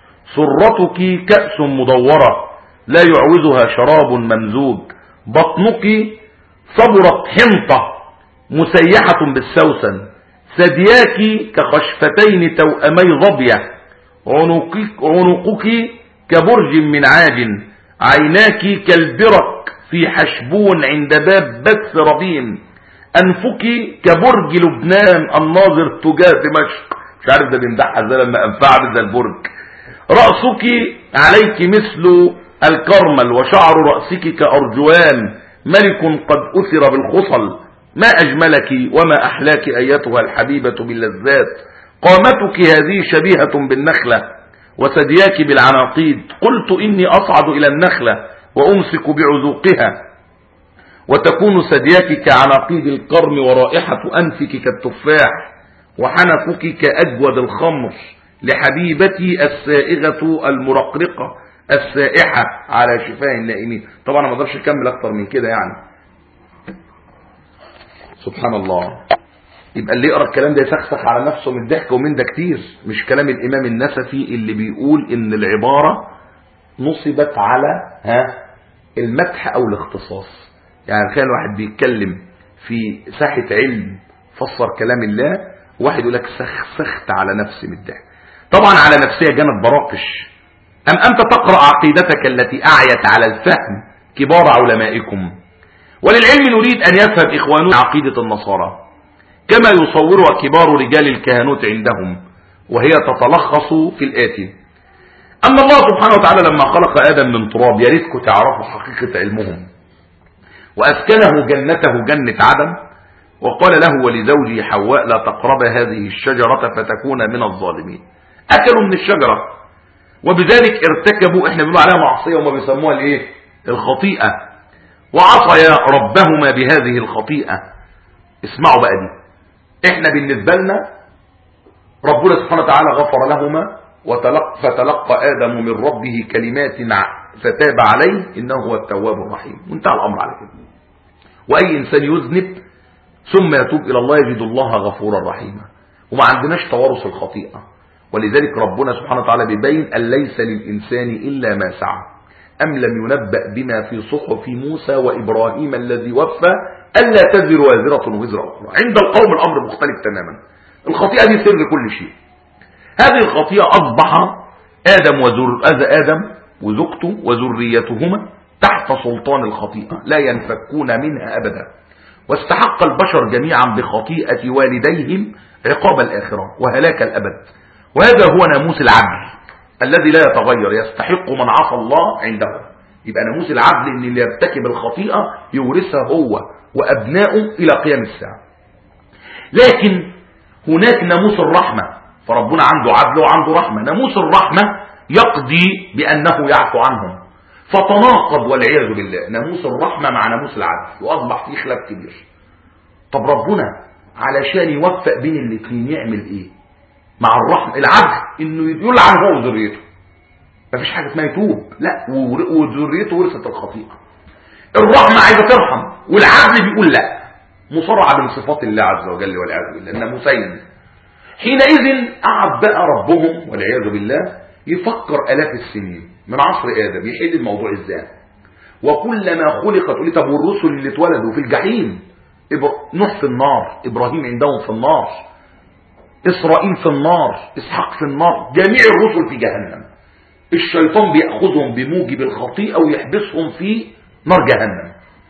سرتك كأس مدورة لا يعوزها شراب ممزوج بطنك صبرت حنطة مسيحة بالسوسن ثدياك كخشفتين توأمي ظبية عنقك, عنقك كبرج من عاج عيناك كالبرك في حشبون عند باب بث ربيم أنفك كبرج لبنان الناظر تجاه دمشق مش عارف ده بيمدحها ازاي لما انفعل ذا البرج رأسك عليك مثل الكرمل وشعر رأسك كأرجوان ملك قد أثر بالخصل ما أجملك وما أحلاك أيتها الحبيبة باللذات قامتك هذه شبيهة بالنخلة وثدياك بالعناقيد قلت إني أصعد إلى النخلة وأمسك بعذوقها وتكون ثدياك كعناقيد القرن ورائحة أنفك كالتفاح وحنفك كأجود الخمر لحبيبتي السائغة المرقرقة السائحة على شفاه النائمين طبعا ما اقدرش اكمل اكتر من كده يعني سبحان الله يبقى اللي يقرا الكلام ده يسخسخ على نفسه من الضحك ومن ده كتير مش كلام الامام النسفي اللي بيقول ان العباره نصبت على ها المدح او الاختصاص يعني تخيل واحد بيتكلم في ساحه علم فسر كلام الله واحد يقول لك سخسخت على نفسي من الضحك طبعا على نفسيه جنت براقش ام انت تقرا عقيدتك التي اعيت على الفهم كبار علمائكم وللعلم نريد ان يفهم اخواننا عقيده النصارى كما يصورها كبار رجال الكهنوت عندهم وهي تتلخص في الآتي أن الله سبحانه وتعالى لما خلق آدم من تراب يا ريتكم تعرفوا حقيقة علمهم وأسكنه جنته جنة عدن وقال له ولزوجه حواء لا تقرب هذه الشجرة فتكون من الظالمين أكلوا من الشجرة وبذلك ارتكبوا احنا بنقول عليها معصية وما بيسموها الايه الخطيئة وعصيا ربهما بهذه الخطيئة اسمعوا بقى دي احنا بالنسبة لنا ربنا سبحانه وتعالى غفر لهما وتلق فتلقى آدم من ربه كلمات فتاب عليه إنه هو التواب الرحيم وانتهى الأمر على كده وأي إنسان يذنب ثم يتوب إلى الله يجد الله غفورا رحيما وما عندناش توارث الخطيئة ولذلك ربنا سبحانه وتعالى بيبين أن ليس للإنسان إلا ما سعى أم لم ينبأ بما في صحف موسى وإبراهيم الذي وفى ألا تزر وازرة وزر أخرى عند القوم الأمر مختلف تماما الخطيئة دي سر كل شيء هذه الخطيئة أصبح آدم وزر آدم وزوجته وذريتهما تحت سلطان الخطيئة لا ينفكون منها أبدا واستحق البشر جميعا بخطيئة والديهم عقاب الآخرة وهلاك الأبد وهذا هو ناموس العدل الذي لا يتغير يستحق من عصى الله عنده يبقى ناموس العدل ان اللي يرتكب الخطيئة يورثها هو وأبنائه إلى قيام الساعة لكن هناك ناموس الرحمة فربنا عنده عدل وعنده رحمة ناموس الرحمة يقضي بأنه يعفو عنهم فتناقض والعياذ بالله ناموس الرحمة مع ناموس العدل وأصبح فيه خلاف كبير طب ربنا علشان يوفق بين الاثنين يعمل ايه مع الرحمة العدل انه يلعن هو وذريته مفيش حاجة اسمها يتوب لا وذريته ورثت الخطيئة الرحمة عايزة ترحم والعدل بيقول لا مصارعة من صفات الله عز وجل والعياذ بالله الناموسين حينئذ قعد بقى ربهم والعياذ بالله يفكر آلاف السنين من عصر آدم يحل الموضوع ازاي وكلما خلق تقول لي طب والرسل اللي اتولدوا في الجحيم نوح في النار إبراهيم عندهم في النار إسرائيل في النار إسحاق في النار جميع الرسل في جهنم الشيطان بيأخذهم بموجب الخطيئة ويحبسهم في نار جهنم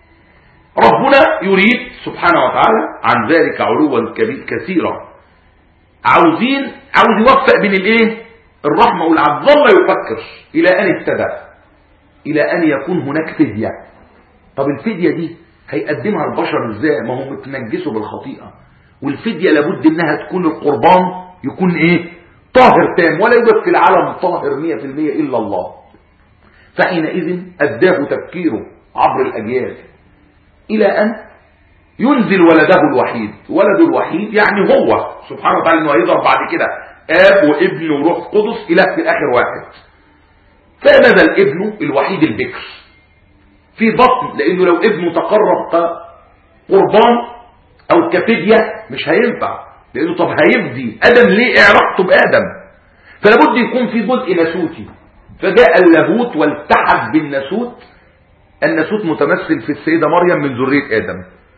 ربنا يريد سبحانه وتعالى عن ذلك علوا كثيرا عاوزين عاوز يوفق بين الايه الرحمة والعدل ظل يفكر الى ان اهتدى الى ان يكون هناك فدية طب الفدية دي هيقدمها البشر ازاي ما هم متنجسوا بالخطيئة والفدية لابد انها تكون القربان يكون ايه طاهر تام ولا يوجد في العالم طاهر مية في المية الا الله فحينئذ اداه تفكيره عبر الاجيال الى ان ينزل ولده الوحيد ولده الوحيد يعني هو سبحانه وتعالى انه هيظهر بعد كده اب وابن وروح قدس اله في الاخر واحد فنزل ابنه الوحيد البكر في بطن لانه لو ابنه تقرب قربان او كفدية مش هينفع لانه طب هيفدي ادم ليه ايه علاقته بادم فلابد يكون في جزء ناسوتي فجاء اللاهوت والتحد بالناسوت الناسوت متمثل في السيدة مريم من ذرية ادم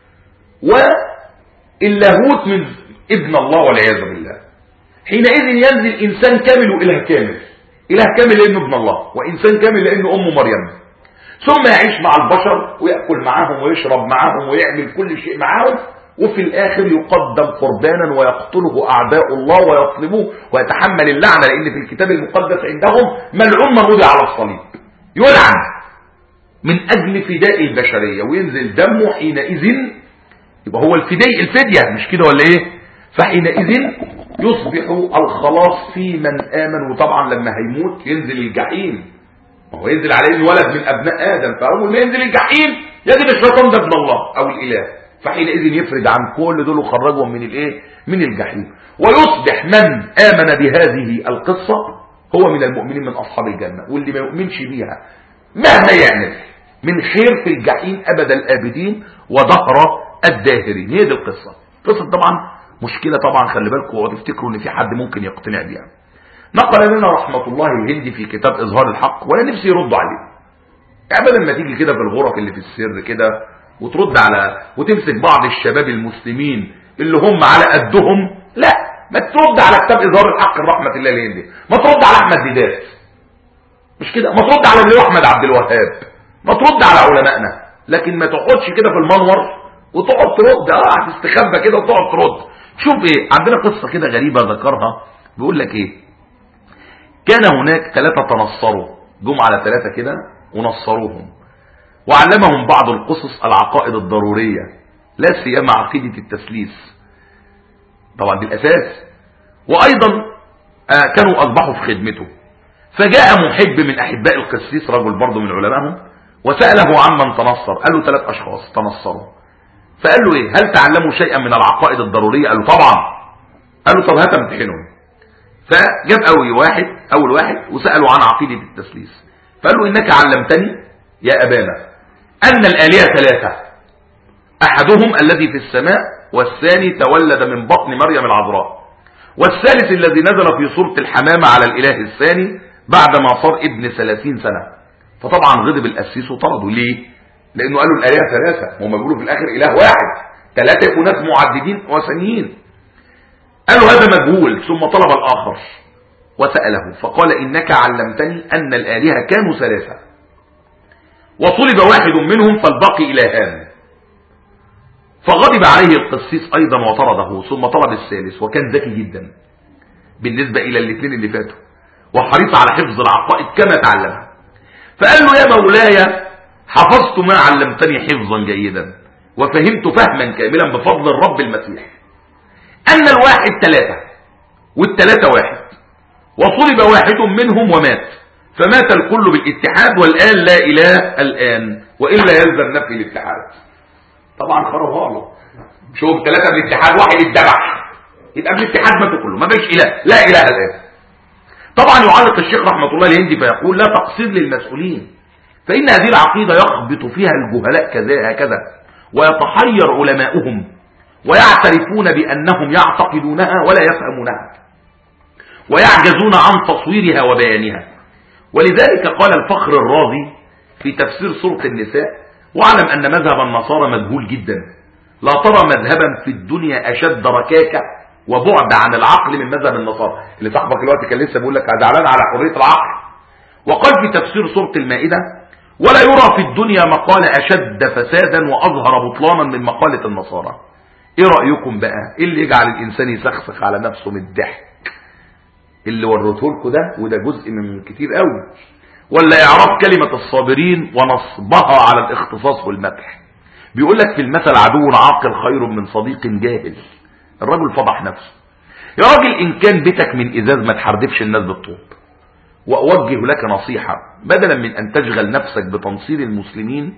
واللاهوت من ابن الله والعياذ بالله حينئذ ينزل انسان كامل واله كامل اله كامل لانه ابن الله وانسان كامل لانه ام مريم ثم يعيش مع البشر ويأكل معاهم ويشرب معاهم ويعمل كل شيء معاهم وفي الآخر يقدم قربانا ويقتله أعداء الله ويطلبوه ويتحمل اللعنة لأن في الكتاب المقدس عندهم ملعون من وضع على الصليب يلعن من أجل فداء البشرية وينزل دمه حينئذ يبقى هو الفداء الفدية مش كده ولا ايه فحينئذ يصبح الخلاص في من آمن وطبعا لما هيموت ينزل الجحيم ما هو ينزل عليه ولد من أبناء آدم فأول ما ينزل الجحيم يجد الشيطان ده ابن الله أو الإله فحينئذ يفرد عن كل دول وخرجهم من الايه من الجحيم ويصبح من آمن بهذه القصة هو من المؤمنين من أصحاب الجنة واللي ما يؤمنش بيها مهما يعمل من خير في الجحيم أبد الآبدين ودهر الداهرين هي دي القصة قصة طبعا مشكلة طبعا خلي بالكم وتفتكروا ان في حد ممكن يقتنع بيها نقل لنا رحمة الله الهندي في كتاب اظهار الحق وانا نفسي يرد عليه يعني بدل ما تيجي كده في الغرف اللي في السر كده وترد على وتمسك بعض الشباب المسلمين اللي هم على قدهم لا ما ترد على كتاب اظهار الحق رحمة الله الهندي ما ترد على احمد ديدات مش كده ما ترد على اللي هو احمد عبد الوهاب ما ترد على علمائنا لكن ما تقعدش كده في المنور وتقعد ترد اه هتستخبى كده وتقعد ترد شوف ايه عندنا قصة كده غريبة ذكرها بيقول لك ايه كان هناك ثلاثة تنصروا جم على ثلاثة كده ونصروهم وعلمهم بعض القصص العقائد الضرورية لا سيما عقيدة التسليس طبعا دي الأساس وأيضا آه كانوا أصبحوا في خدمته فجاء محب من أحباء القسيس رجل برضه من علمائهم وسأله عمن تنصر قال له ثلاث أشخاص تنصروا فقال له إيه هل تعلموا شيئا من العقائد الضرورية قال له طبعا قال له طب هات امتحنهم فجاب أول واحد أول واحد وسأله عن عقيدة التسليس فقال له إنك علمتني يا أبانا أن الآلهة ثلاثة أحدهم الذي في السماء والثاني تولد من بطن مريم العذراء والثالث الذي نزل في صورة الحمامة على الإله الثاني بعدما صار ابن ثلاثين سنة فطبعا غضب القسيس وطرده ليه لأنه قالوا الآلهة ثلاثة هم بيقولوا في الآخر إله واحد ثلاثة يكون ناس معددين وثنيين قال له هذا مجهول ثم طلب الآخر وسأله فقال إنك علمتني أن الآلهة كانوا ثلاثة وطلب واحد منهم فالباقي إلهان فغضب عليه القسيس أيضا وطرده ثم طلب الثالث وكان ذكي جدا بالنسبة إلى الاثنين اللي فاتوا وحريص على حفظ العقائد كما تعلمها فقال له يا مولاي حفظت ما علمتني حفظا جيدا وفهمت فهما كاملا بفضل الرب المسيح أن الواحد ثلاثة والثلاثة واحد وصلب واحد منهم ومات فمات الكل بالاتحاد والآن لا إله الآن وإلا يلزم نفي الاتحاد طبعا خربها له شوف ثلاثة بالاتحاد واحد اتذبح يبقى بالاتحاد ماتوا كله ما بقاش إله لا إله الآن طبعا يعلق الشيخ رحمة الله الهندي فيقول لا تقصير للمسؤولين فإن هذه العقيدة يخبط فيها الجهلاء كذا هكذا ويتحير علماؤهم ويعترفون بأنهم يعتقدونها ولا يفهمونها ويعجزون عن تصويرها وبيانها ولذلك قال الفخر الرازي في تفسير سورة النساء واعلم أن مذهب النصارى مجهول جدا لا ترى مذهبا في الدنيا أشد ركاكة وبعد عن العقل من مذهب النصارى اللي صاحبك الوقت كان لسه بيقول لك زعلان على حرية العقل وقال في تفسير سورة المائدة ولا يرى في الدنيا مقال أشد فسادا وأظهر بطلانا من مقالة النصارى ايه رأيكم بقى ايه اللي يجعل الانسان يسخسخ على نفسه من الضحك اللي وريته لكم ده وده جزء من كتير قوي ولا اعراب كلمة الصابرين ونصبها على الاختصاص والمدح بيقول لك في المثل عدو عاقل خير من صديق جاهل الرجل فضح نفسه يا راجل ان كان بيتك من ازاز ما تحردفش الناس بالطوب واوجه لك نصيحة بدلا من ان تشغل نفسك بتنصير المسلمين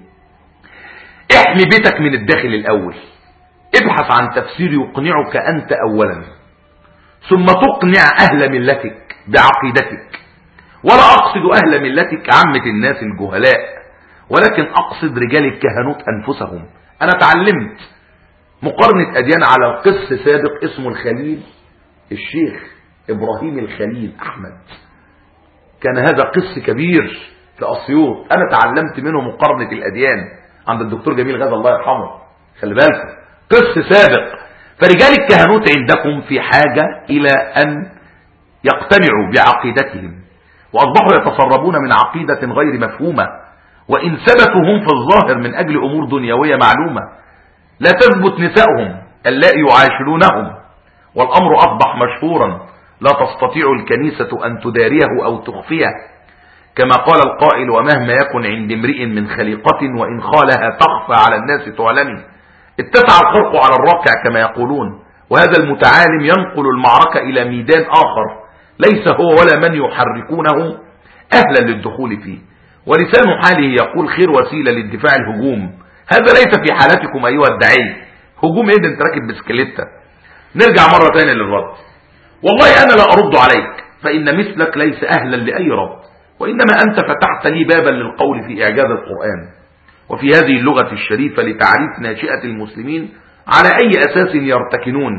احمي بيتك من الداخل الاول ابحث عن تفسير يقنعك أنت أولا ثم تقنع أهل ملتك بعقيدتك ولا أقصد أهل ملتك عامة الناس الجهلاء ولكن أقصد رجال الكهنوت أنفسهم أنا تعلمت مقارنة أديان على القس سابق اسمه الخليل الشيخ إبراهيم الخليل أحمد كان هذا قس كبير في أسيوط أنا تعلمت منه مقارنة الأديان عند الدكتور جميل غزة الله يرحمه خلي بالكم قس سابق فرجال الكهنوت عندكم في حاجة إلى أن يقتنعوا بعقيدتهم وأصبحوا يتسربون من عقيدة غير مفهومة وإن ثبتوا هم في الظاهر من أجل أمور دنيوية معلومة لا تثبت نسائهم اللائي يعاشرونهم والأمر أصبح مشهورا لا تستطيع الكنيسة أن تداريه أو تخفيه كما قال القائل ومهما يكن عند امرئ من خليقة وإن خالها تخفى على الناس تعلمي اتسع الخرق على الراكع كما يقولون وهذا المتعالم ينقل المعركة إلى ميدان آخر ليس هو ولا من يحركونه أهلا للدخول فيه ولسان حاله يقول خير وسيلة للدفاع الهجوم هذا ليس في حالتكم أيها الدعي هجوم ايه ده انت راكب بسكليتة نرجع مرة تانية للرد والله أنا لا أرد عليك فإن مثلك ليس أهلا لأي رد وإنما أنت فتحت لي بابا للقول في إعجاز القرآن وفي هذه اللغة الشريفة لتعريف ناشئة المسلمين على أي أساس يرتكنون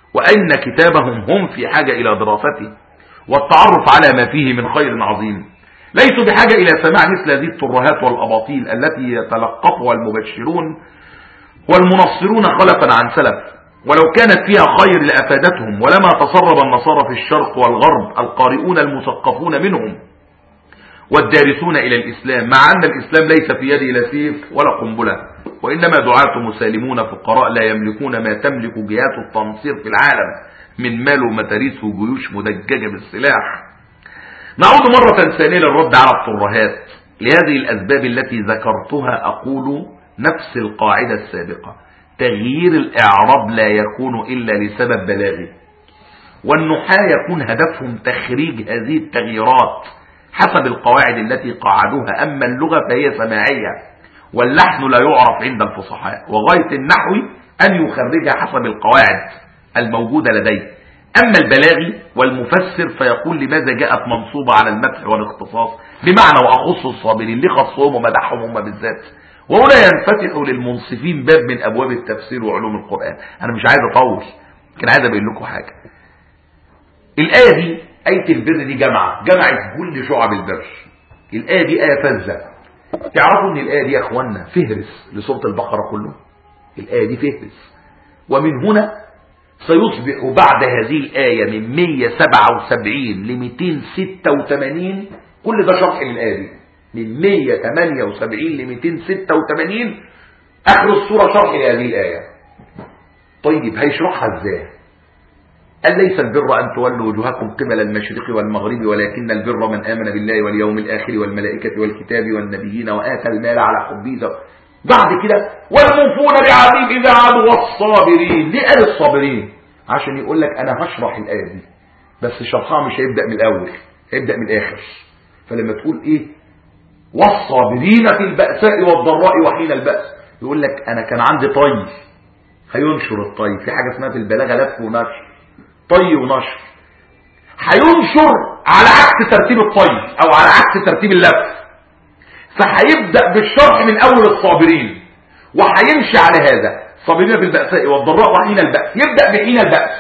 وأن كتابهم هم في حاجة إلى دراسته والتعرف على ما فيه من خير عظيم ليسوا بحاجة إلى سماع مثل هذه الترهات والأباطيل التي يتلقفها المبشرون والمنصرون خلفا عن سلف ولو كانت فيها خير لأفادتهم ولما تسرب النصارى في الشرق والغرب القارئون المثقفون منهم والدارسون إلى الإسلام مع أن الإسلام ليس في يده لا سيف ولا قنبلة وإنما دعاة مسالمون فقراء لا يملكون ما تملك جهات التنصير في العالم من مال ومتاريس وجيوش مدججة بالسلاح نعود مرة ثانية للرد على الترهات لهذه الأسباب التي ذكرتها أقول نفس القاعدة السابقة تغيير الإعراب لا يكون إلا لسبب بلاغي والنحاة يكون هدفهم تخريج هذه التغييرات حسب القواعد التي قعدوها أما اللغة فهي سماعية واللحن لا يعرف عند الفصحاء وغاية النحو أن يخرجها حسب القواعد الموجودة لديه أما البلاغي والمفسر فيقول لماذا جاءت منصوبة على المدح والاختصاص بمعنى وأخص الصابرين ليه خصهم ومدحهم هم بالذات وهنا ينفتح للمنصفين باب من أبواب التفسير وعلوم القرآن أنا مش عايز أطول لكن عايز أبين لكم حاجة الآية دي آية البر دي جامعة جمعت كل شعب البر الآية دي آية فزة تعرفوا ان الآية دي يا اخوانا فهرس لسورة البقرة كله الآية دي فهرس ومن هنا سيصبح بعد هذه الآية من 177 ل 286 كل ده شرح للآية دي من 178 ل 286 آخر السورة شرح لهذه الآية طيب هيشرحها ازاي قال ليس البر أن تولوا وجوهكم قبل المشرق والمغرب ولكن البر من آمن بالله واليوم الآخر والملائكة والكتاب والنبيين وآتى المال على حبه بعد كده والموفون بعهدهم إذا عادوا والصابرين ليه قال الصابرين عشان يقول لك أنا هشرح الآية دي بس شرحها مش هيبدأ من الأول هيبدأ من الآخر فلما تقول إيه والصابرين في البأساء والضراء وحين البأس يقول لك أنا كان عندي طي هينشر الطي في حاجة اسمها في البلاغة لف ونشر طي ونشر هينشر على عكس ترتيب الطي او على عكس ترتيب اللف فهيبدأ بالشرح من اول الصابرين وهيمشي على هذا صابرين في البأساء والضراء وحين البأس يبدأ بحين البأس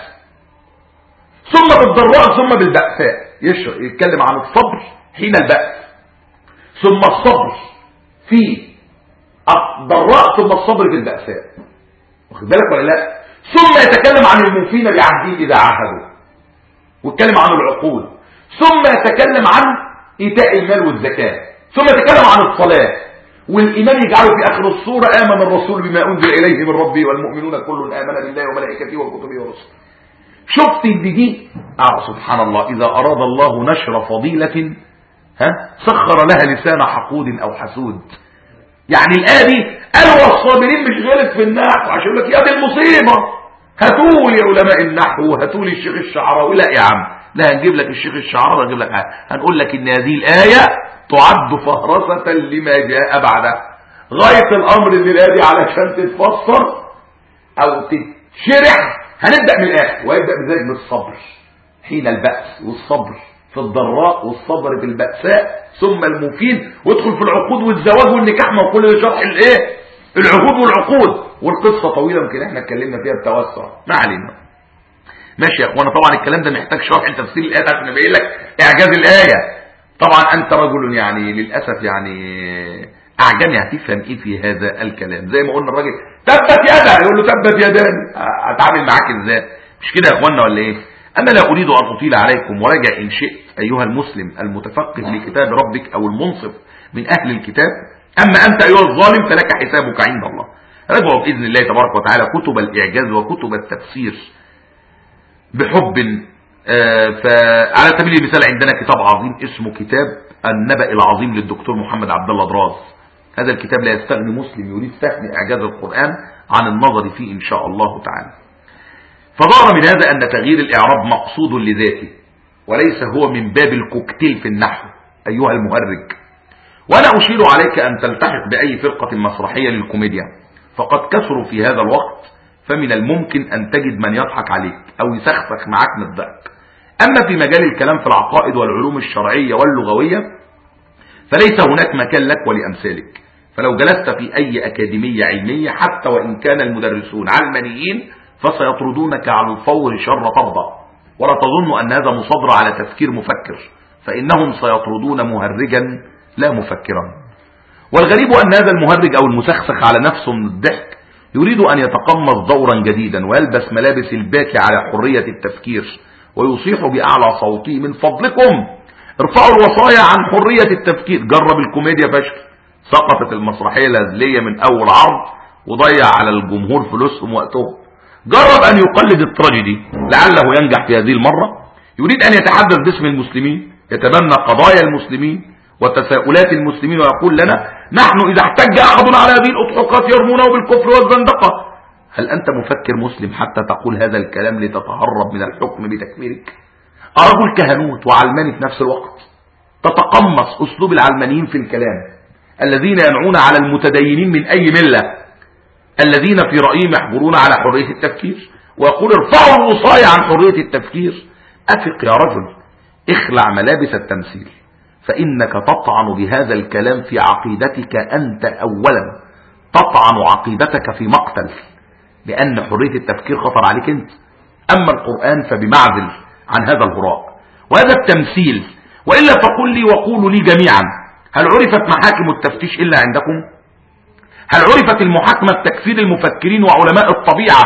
ثم بالضراء ثم بالبأساء يتكلم عن الصبر حين البأس ثم الصبر في الضراء ثم الصبر في البأساء واخد بالك ولا لا ثم يتكلم عن الموفين بعهدهم إذا عهدوا ويتكلم عن العقود ثم يتكلم عن إيتاء المال والزكاة ثم يتكلم عن الصلاة والإمام يجعله في آخر الصورة آمن الرسول بما أنزل إليه من ربي والمؤمنون كل آمن بالله وملائكته وكتبه ورسله شفت ان دي اه سبحان الله اذا اراد الله نشر فضيلة ها سخر لها لسان حقود او حسود يعني الآية دي قالوا الصابرين مش غلط في النحو عشان يقول لك يا دي المصيبة هاتوا لي علماء النحو هاتوا لي الشيخ الشعراوي لا يا عم لا هنجيب لك الشيخ الشعراوي هنجيب لك حاجة. هنقول لك ان هذه الآية تعد فهرسة لما جاء بعدها غاية الأمر ان الآية دي علشان تتفسر أو تتشرح هنبدأ من الآخر ويبدأ بذلك بالصبر حين البأس والصبر في الضراء والصبر في البأساء ثم المفيد وادخل في العقود والزواج والنكاح ما كل ده شرح الايه العهود والعقود والقصه طويله يمكن احنا اتكلمنا فيها بتوسع ما علينا ماشي يا اخوانا طبعا الكلام ده محتاج شرح تفسير الايه عشان ابين لك اعجاز الايه طبعا انت رجل يعني للاسف يعني اعجمي هتفهم ايه في هذا الكلام زي ما قلنا الراجل تبت يدا يقول له تبت يدان اتعامل معاك ازاي مش كده يا اخوانا ولا ايه أما لا أريد أن أطيل عليكم وراجع إن شئت أيها المسلم المتفقه لكتاب ربك أو المنصف من أهل الكتاب أما أنت أيها الظالم فلك حسابك عند الله راجعوا بإذن الله تبارك وتعالى كتب الإعجاز وكتب التفسير بحب آه فعلى سبيل المثال عندنا كتاب عظيم اسمه كتاب النبأ العظيم للدكتور محمد عبد الله دراز هذا الكتاب لا يستغني مسلم يريد فهم إعجاز القرآن عن النظر فيه إن شاء الله تعالى فظهر من هذا أن تغيير الإعراب مقصود لذاته وليس هو من باب الكوكتيل في النحو أيها المهرج وأنا أشير عليك أن تلتحق بأي فرقة مسرحية للكوميديا فقد كثروا في هذا الوقت فمن الممكن أن تجد من يضحك عليك أو يسخسخ معك من الضحك أما في مجال الكلام في العقائد والعلوم الشرعية واللغوية فليس هناك مكان لك ولأمثالك فلو جلست في أي أكاديمية علمية حتى وإن كان المدرسون علمانيين فسيطردونك على الفور شر طردة ولا تظن أن هذا مصدر على تفكير مفكر فإنهم سيطردون مهرجا لا مفكرا والغريب أن هذا المهرج أو المسخسخ على نفسه من الضحك يريد أن يتقمص دورا جديدا ويلبس ملابس الباكي على حرية التفكير ويصيح بأعلى صوته من فضلكم ارفعوا الوصايا عن حرية التفكير جرب الكوميديا فشل سقطت المسرحية الهزلية من أول عرض وضيع على الجمهور فلوسهم وقتهم جرب أن يقلد التراجيدي لعله ينجح في هذه المرة يريد أن يتحدث باسم المسلمين يتبنى قضايا المسلمين وتساؤلات المسلمين ويقول لنا نحن إذا احتج أحد على هذه الأضحكات يرمونه بالكفر والزندقة هل أنت مفكر مسلم حتى تقول هذا الكلام لتتهرب من الحكم بتكفيرك أرجو الكهنوت وعلماني في نفس الوقت تتقمص أسلوب العلمانيين في الكلام الذين ينعون على المتدينين من أي ملة الذين في رأيهم يحجرون على حرية التفكير ويقول ارفعوا الوصاية عن حرية التفكير أفق يا رجل اخلع ملابس التمثيل فإنك تطعن بهذا الكلام في عقيدتك أنت أولا تطعن عقيدتك في مقتل لأن حرية التفكير خطر عليك أنت أما القرآن فبمعزل عن هذا الهراء وهذا التمثيل وإلا فقل لي وقولوا لي جميعا هل عرفت محاكم التفتيش إلا عندكم هل عرفت المحاكمة تكفير المفكرين وعلماء الطبيعة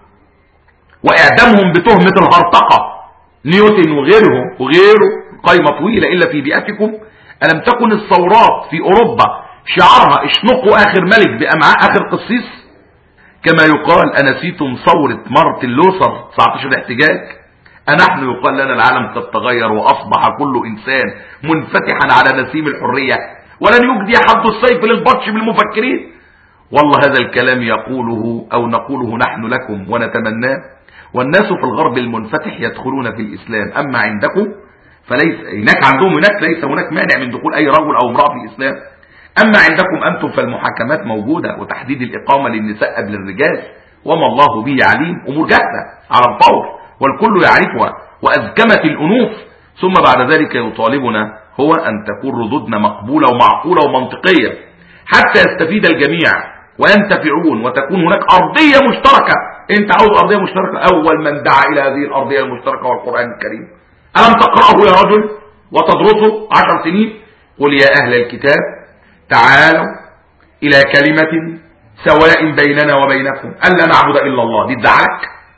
وإعدامهم بتهمة الهرطقة نيوتن وغيره وغيره قائمة طويلة إلا في بيئتكم ألم تكن الثورات في أوروبا شعارها اشنقوا آخر ملك بأمعاء آخر قسيس كما يقال أنسيتم ثورة مارتن لوثر 19 احتجاج أنحن يقال لنا العالم قد تغير وأصبح كل إنسان منفتحا على نسيم الحرية ولن يجدي حد السيف للبطش بالمفكرين والله هذا الكلام يقوله أو نقوله نحن لكم ونتمناه والناس في الغرب المنفتح يدخلون في الإسلام أما عندكم فليس هناك عندهم هناك ليس هناك مانع من دخول أي رجل أو امرأة في الإسلام أما عندكم أنتم فالمحاكمات موجودة وتحديد الإقامة للنساء قبل الرجال وما الله به عليم أمور جاهزة على الفور والكل يعرفها وأزكمت الأنوف ثم بعد ذلك يطالبنا هو أن تكون ردودنا مقبولة ومعقولة ومنطقية حتى يستفيد الجميع وينتفعون وتكون هناك أرضية مشتركة انت عاوز أرضية مشتركة أول من دعا إلى هذه الأرضية المشتركة والقرآن الكريم ألم تقرأه يا رجل وتدرسه عشر سنين قل يا أهل الكتاب تعالوا إلى كلمة سواء بيننا وبينكم ألا نعبد إلا الله دي تزعلك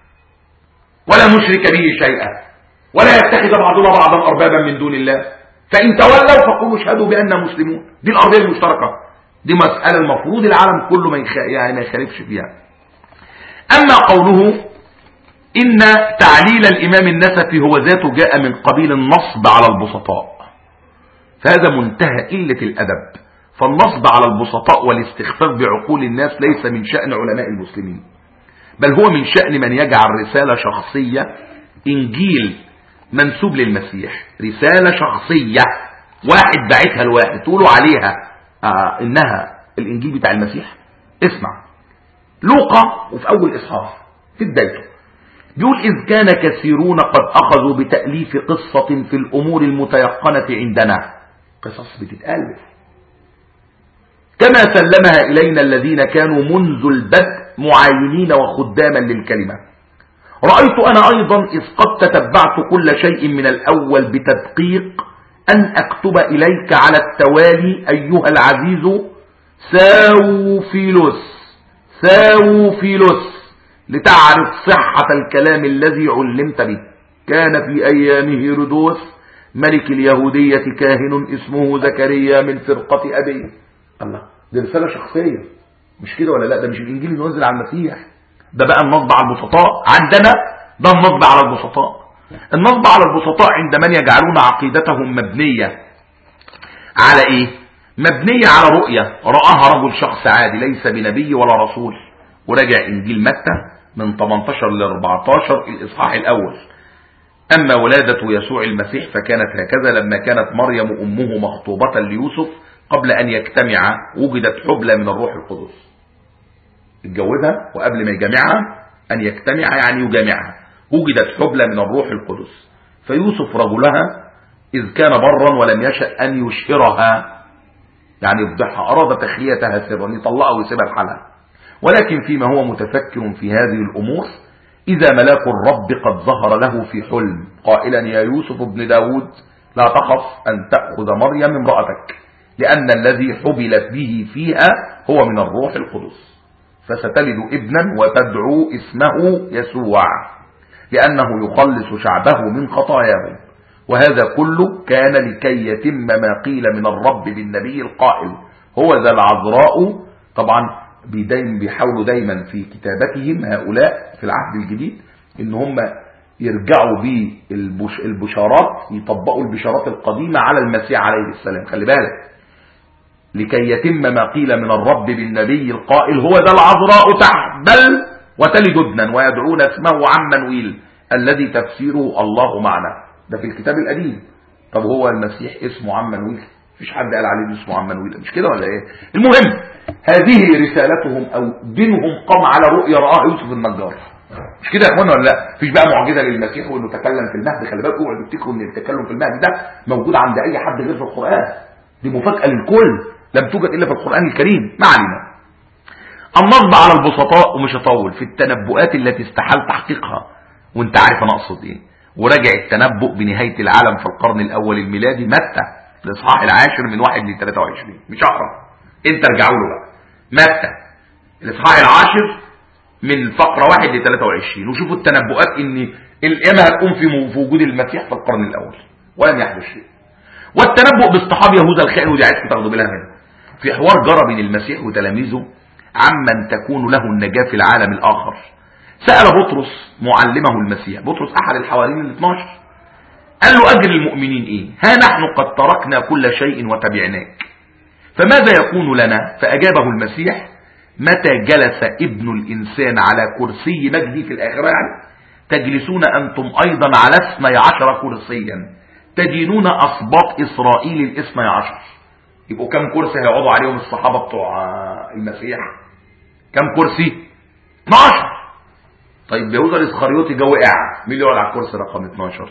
ولا نشرك به شيئا ولا يتخذ بعضنا بعضا أربابا من دون الله فإن تولوا فقولوا اشهدوا بأننا مسلمون دي الأرضية المشتركة دي مسألة المفروض العالم كله ما يعني ما يخالفش فيها أما قوله إن تعليل الإمام النسفي هو ذاته جاء من قبيل النصب على البسطاء فهذا منتهى قلة الأدب فالنصب على البسطاء والاستخفاف بعقول الناس ليس من شأن علماء المسلمين بل هو من شأن من يجعل رسالة شخصية إنجيل منسوب للمسيح رسالة شخصية واحد بعتها الواحد تقولوا عليها آه إنها الإنجيل بتاع المسيح اسمع لوقا وفي أول إصحاح في بدايته بيقول إذ كان كثيرون قد أخذوا بتأليف قصة في الأمور المتيقنة عندنا قصص بتتألف كما سلمها إلينا الذين كانوا منذ البدء معاينين وخداما للكلمة رأيت أنا أيضا إذ قد تتبعت كل شيء من الأول بتدقيق أن أكتب إليك على التوالي أيها العزيز ساوفيلوس ساوفيلوس لتعرف صحة الكلام الذي علمت به كان في أيام هيرودوس ملك اليهودية كاهن اسمه زكريا من فرقة أبيه الله دي رسالة شخصية مش كده ولا لا ده مش الإنجيل اللي نزل على المسيح ده بقى النصب على البسطاء عندنا ده النصب على البسطاء النصب على البسطاء عند من يجعلون عقيدتهم مبنية على ايه مبنية على رؤية رآها رجل شخص عادي ليس بنبي ولا رسول وراجع انجيل متى من 18 ل 14 الاصحاح الاول اما ولادة يسوع المسيح فكانت هكذا لما كانت مريم امه مخطوبة ليوسف قبل ان يجتمع وجدت حبلى من الروح القدس اتجوزها وقبل ما يجامعها ان يجتمع يعني يجامعها وجدت حبلى من الروح القدس فيوسف رجلها إذ كان برا ولم يشأ أن يشهرها يعني يفضحها أراد تخليتها سرا يطلقها ويسيبها لحالها ولكن فيما هو متفكر في هذه الأمور إذا ملاك الرب قد ظهر له في حلم قائلا يا يوسف ابن داود لا تخف أن تأخذ مريم امرأتك لأن الذي حبلت به فيها هو من الروح القدس فستلد ابنا وتدعو اسمه يسوع لأنه يخلص شعبه من خطاياهم وهذا كله كان لكي يتم ما قيل من الرب بالنبي القائل هو ذا العذراء طبعا دايما بيحاولوا دايما في كتابتهم هؤلاء في العهد الجديد ان هم يرجعوا بالبشارات يطبقوا البشارات القديمة على المسيح عليه السلام خلي بالك لكي يتم ما قيل من الرب بالنبي القائل هو ذا العذراء تحبل وتلد ابنا ويدعون اسمه عمنويل الذي تفسيره الله معنا ده في الكتاب القديم طب هو المسيح اسمه عمنويل مفيش حد قال عليه اسمه عمنويل مش كده ولا ايه المهم هذه رسالتهم او دينهم قام على رؤيا رآها يوسف النجار مش كده يا اخوانا ولا لا مفيش بقى معجزه للمسيح وانه تكلم في المهد خلي بالكم اوعوا تفتكروا ان التكلم في المهد ده موجود عند اي حد غير في القران دي مفاجاه للكل لم توجد الا في القران الكريم ما علينا النصب على البسطاء ومش هطول في التنبؤات التي استحال تحقيقها وانت عارف انا اقصد ايه وراجع التنبؤ بنهايه العالم في القرن الاول الميلادي متى الاصحاح العاشر من 1 ل 23 مش هقرا انت ارجعوا له بقى متى الاصحاح العاشر من فقرة 1 ل 23 وشوفوا التنبؤات ان القيامة هتقوم في في وجود المسيح في القرن الاول ولم يحدث شيء والتنبؤ باصطحاب يهوذا الخائن ودي عايزكم تاخدوا بالها منها في حوار جرى بين المسيح وتلاميذه عمن تكون له النجاة في العالم الاخر سأل بطرس معلمه المسيح بطرس احد الحواريين ال 12 قال له اجر المؤمنين ايه ها نحن قد تركنا كل شيء وتبعناك فماذا يكون لنا فأجابه المسيح متى جلس ابن الإنسان على كرسي مجدي في الآخرة يعني تجلسون أنتم أيضا على اثني عشر كرسيا تدينون أصباط إسرائيل الاثني عشر يبقوا كم كرسي هيقعدوا عليهم الصحابة بتوع المسيح كم كرسي 12 طيب يهوذا الاسخريوطي جو وقع مين اللي يقعد على الكرسي رقم 12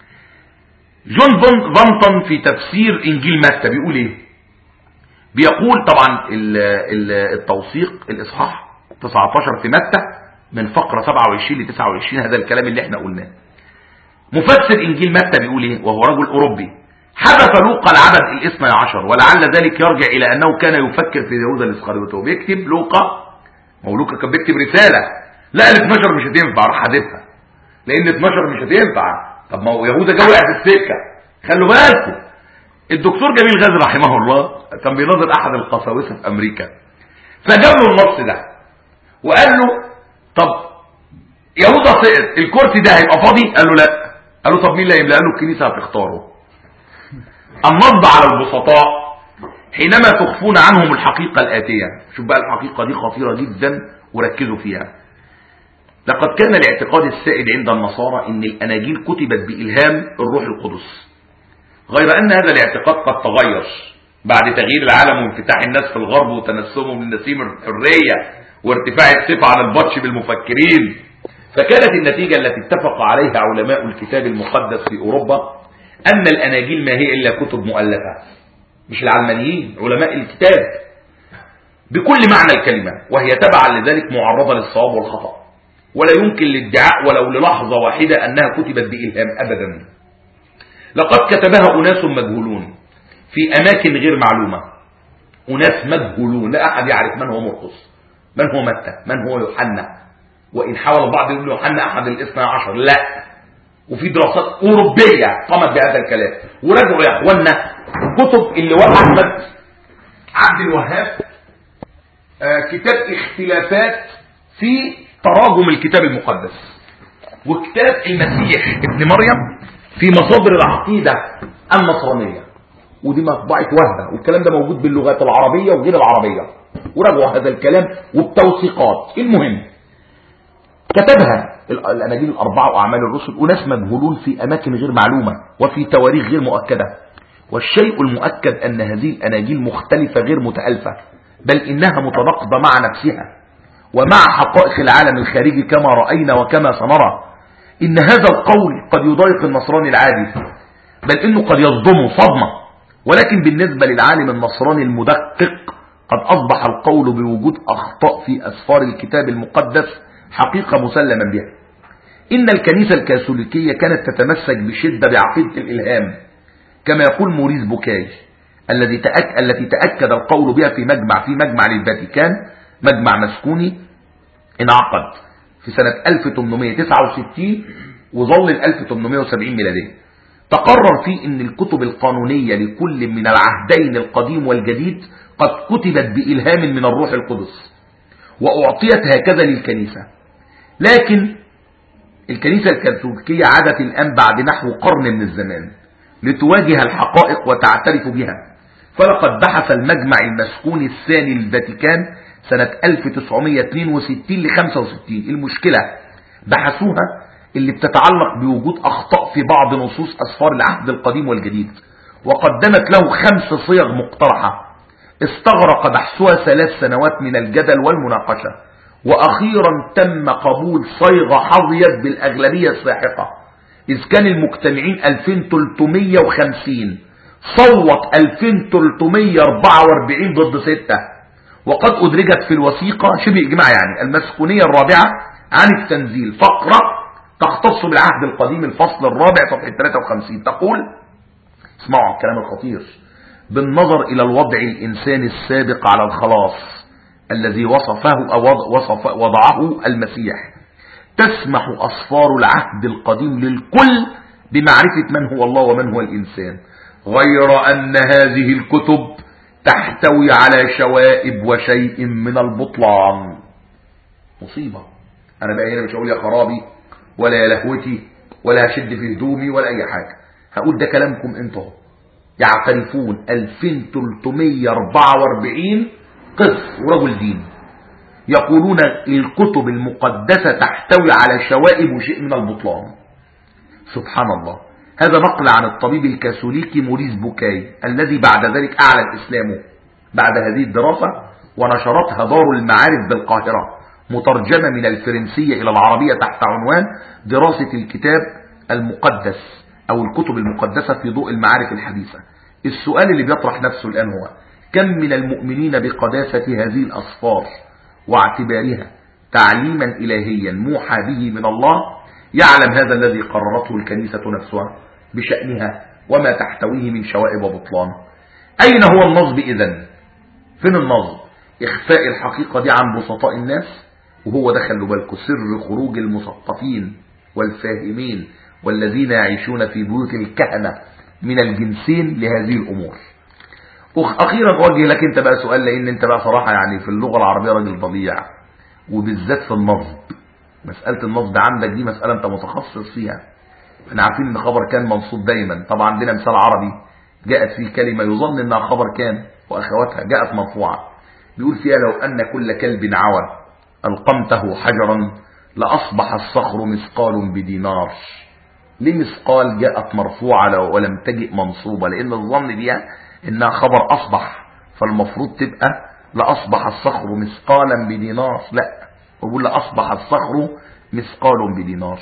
جون فانتون في تفسير انجيل متى بيقول ايه بيقول طبعا التوثيق الاصحاح 19 في متى من فقرة 27 ل 29 هذا الكلام اللي احنا قلناه مفسر انجيل متى بيقول ايه وهو رجل اوروبي حدث لوقا العدد الاثنى عشر ولعل ذلك يرجع الى انه كان يفكر في يهوذا الاسخريوطي وبيكتب لوقا ما هو لوقا كان بيكتب رساله لا ال 12 مش هتنفع راح حذفها لان 12 مش هتنفع طب ما هو يهوذا جه وقع في السكه خلوا بالكم الدكتور جميل غازي رحمه الله كان بيناظر احد القساوسه في امريكا فجاب له النص ده وقال له طب يهوذا سقط الكرسي ده هيبقى فاضي قال له لا قال له طب مين اللي هيملأ له الكنيسه هتختاره النصب على البسطاء حينما تخفون عنهم الحقيقة الآتية شوف بقى الحقيقة دي خطيرة جدا وركزوا فيها لقد كان الاعتقاد السائد عند النصارى ان الاناجيل كتبت بإلهام الروح القدس غير ان هذا الاعتقاد قد تغير بعد تغيير العالم وانفتاح الناس في الغرب وتنسمهم من نسيم الحرية وارتفاع الصفة على البطش بالمفكرين فكانت النتيجة التي اتفق عليها علماء الكتاب المقدس في أوروبا أن الأناجيل ما هي إلا كتب مؤلفة مش العلمانيين علماء الكتاب بكل معنى الكلمة وهي تبعا لذلك معرضة للصواب والخطأ ولا يمكن الادعاء ولو للحظة واحدة أنها كتبت بإلهام أبدا لقد كتبها أناس مجهولون في أماكن غير معلومة أناس مجهولون لا أحد يعرف من هو مرقس من هو متى من هو يوحنا وإن حاول البعض يقول يوحنا أحد الاثنى عشر لا وفي دراسات أوروبية قامت بهذا الكلام ورجعوا يا أخوانا كتب اللي هو أحمد عبد الوهاب آه كتاب اختلافات في تراجم الكتاب المقدس وكتاب المسيح ابن مريم في مصادر العقيدة النصرانية ودي مطبعة وهبة والكلام ده موجود باللغات العربية وغير العربية وراجعوا هذا الكلام وبتوثيقات المهم كتبها الأناجيل الأربعة وأعمال الرسل أناس مجهولون في أماكن غير معلومة وفي تواريخ غير مؤكدة والشيء المؤكد أن هذه الأناجيل مختلفة غير متألفة بل إنها متناقضة مع نفسها ومع حقائق العالم الخارجي كما رأينا وكما سنرى إن هذا القول قد يضايق النصراني العادي بل إنه قد يصدمه صدمة ولكن بالنسبة للعالم النصراني المدقق قد أصبح القول بوجود أخطاء في أسفار الكتاب المقدس حقيقة مسلما بها إن الكنيسة الكاثوليكية كانت تتمسك بشدة بعقيدة الإلهام كما يقول موريس بوكاي الذي تأك... التي تأكد القول بها في مجمع في مجمع للفاتيكان مجمع مسكوني انعقد في سنة 1869 وظل 1870 ميلادية تقرر فيه ان الكتب القانونية لكل من العهدين القديم والجديد قد كتبت بإلهام من الروح القدس وأعطيت هكذا للكنيسة لكن الكنيسة الكاثوليكية عادت الآن بعد نحو قرن من الزمان لتواجه الحقائق وتعترف بها فلقد بحث المجمع المسكوني الثاني للفاتيكان سنة 1962 ل 65 المشكلة بحثوها اللي بتتعلق بوجود أخطاء في بعض نصوص أسفار العهد القديم والجديد وقدمت له خمس صيغ مقترحة استغرق بحثها ثلاث سنوات من الجدل والمناقشة وأخيرا تم قبول صيغة حظيت بالأغلبية الساحقة إذ كان المجتمعين 2350 صوت 2344 ضد 6 وقد أدرجت في الوثيقة شبه إجماع يعني المسكونية الرابعة عن التنزيل فقرة تختص بالعهد القديم الفصل الرابع صفحة 53 تقول اسمعوا الكلام الخطير بالنظر إلى الوضع الإنساني السابق على الخلاص الذي وصفه أو وصف وضعه المسيح تسمح أصفار العهد القديم للكل بمعرفة من هو الله ومن هو الإنسان غير أن هذه الكتب تحتوي على شوائب وشيء من البطلان مصيبة أنا بقى هنا مش هقول يا خرابي ولا يا لهوتي ولا هشد في هدومي ولا أي حاجة هقول ده كلامكم انتوا يعترفون 2344 قس ورجل دين يقولون الكتب المقدسة تحتوي على شوائب وشيء من البطلان سبحان الله هذا نقل عن الطبيب الكاثوليكي موريس بوكاي الذي بعد ذلك أعلن إسلامه بعد هذه الدراسة ونشرتها دار المعارف بالقاهرة مترجمة من الفرنسية إلى العربية تحت عنوان دراسة الكتاب المقدس أو الكتب المقدسة في ضوء المعارف الحديثة السؤال اللي بيطرح نفسه الآن هو كم من المؤمنين بقداسة هذه الأصفار واعتبارها تعليما إلهيا موحى به من الله يعلم هذا الذي قررته الكنيسة نفسها بشأنها وما تحتويه من شوائب وبطلان أين هو النصب إذن فين النصب إخفاء الحقيقة دي عن بسطاء الناس وهو ده خلوا بالكم سر خروج المثقفين والفاهمين والذين يعيشون في بيوت الكهنة من الجنسين لهذه الأمور أخيرا أوجه لك أنت بقى سؤال لأن أنت بقى صراحة يعني في اللغة العربية راجل ضليع وبالذات في النصب مسألة النصب عندك دي مسألة أنت متخصص فيها احنا عارفين ان خبر كان منصوب دايما طبعا عندنا مثال عربي جاءت فيه كلمة يظن انها خبر كان واخواتها جاءت مرفوعة بيقول فيها لو ان كل كلب عوى القمته حجرا لاصبح الصخر مثقال بدينار ليه مثقال جاءت مرفوعة ولم تجئ منصوبة لان الظن بيها انها خبر اصبح فالمفروض تبقى لاصبح الصخر مثقالا بدينار لا ويقول لاصبح الصخر مثقال بدينار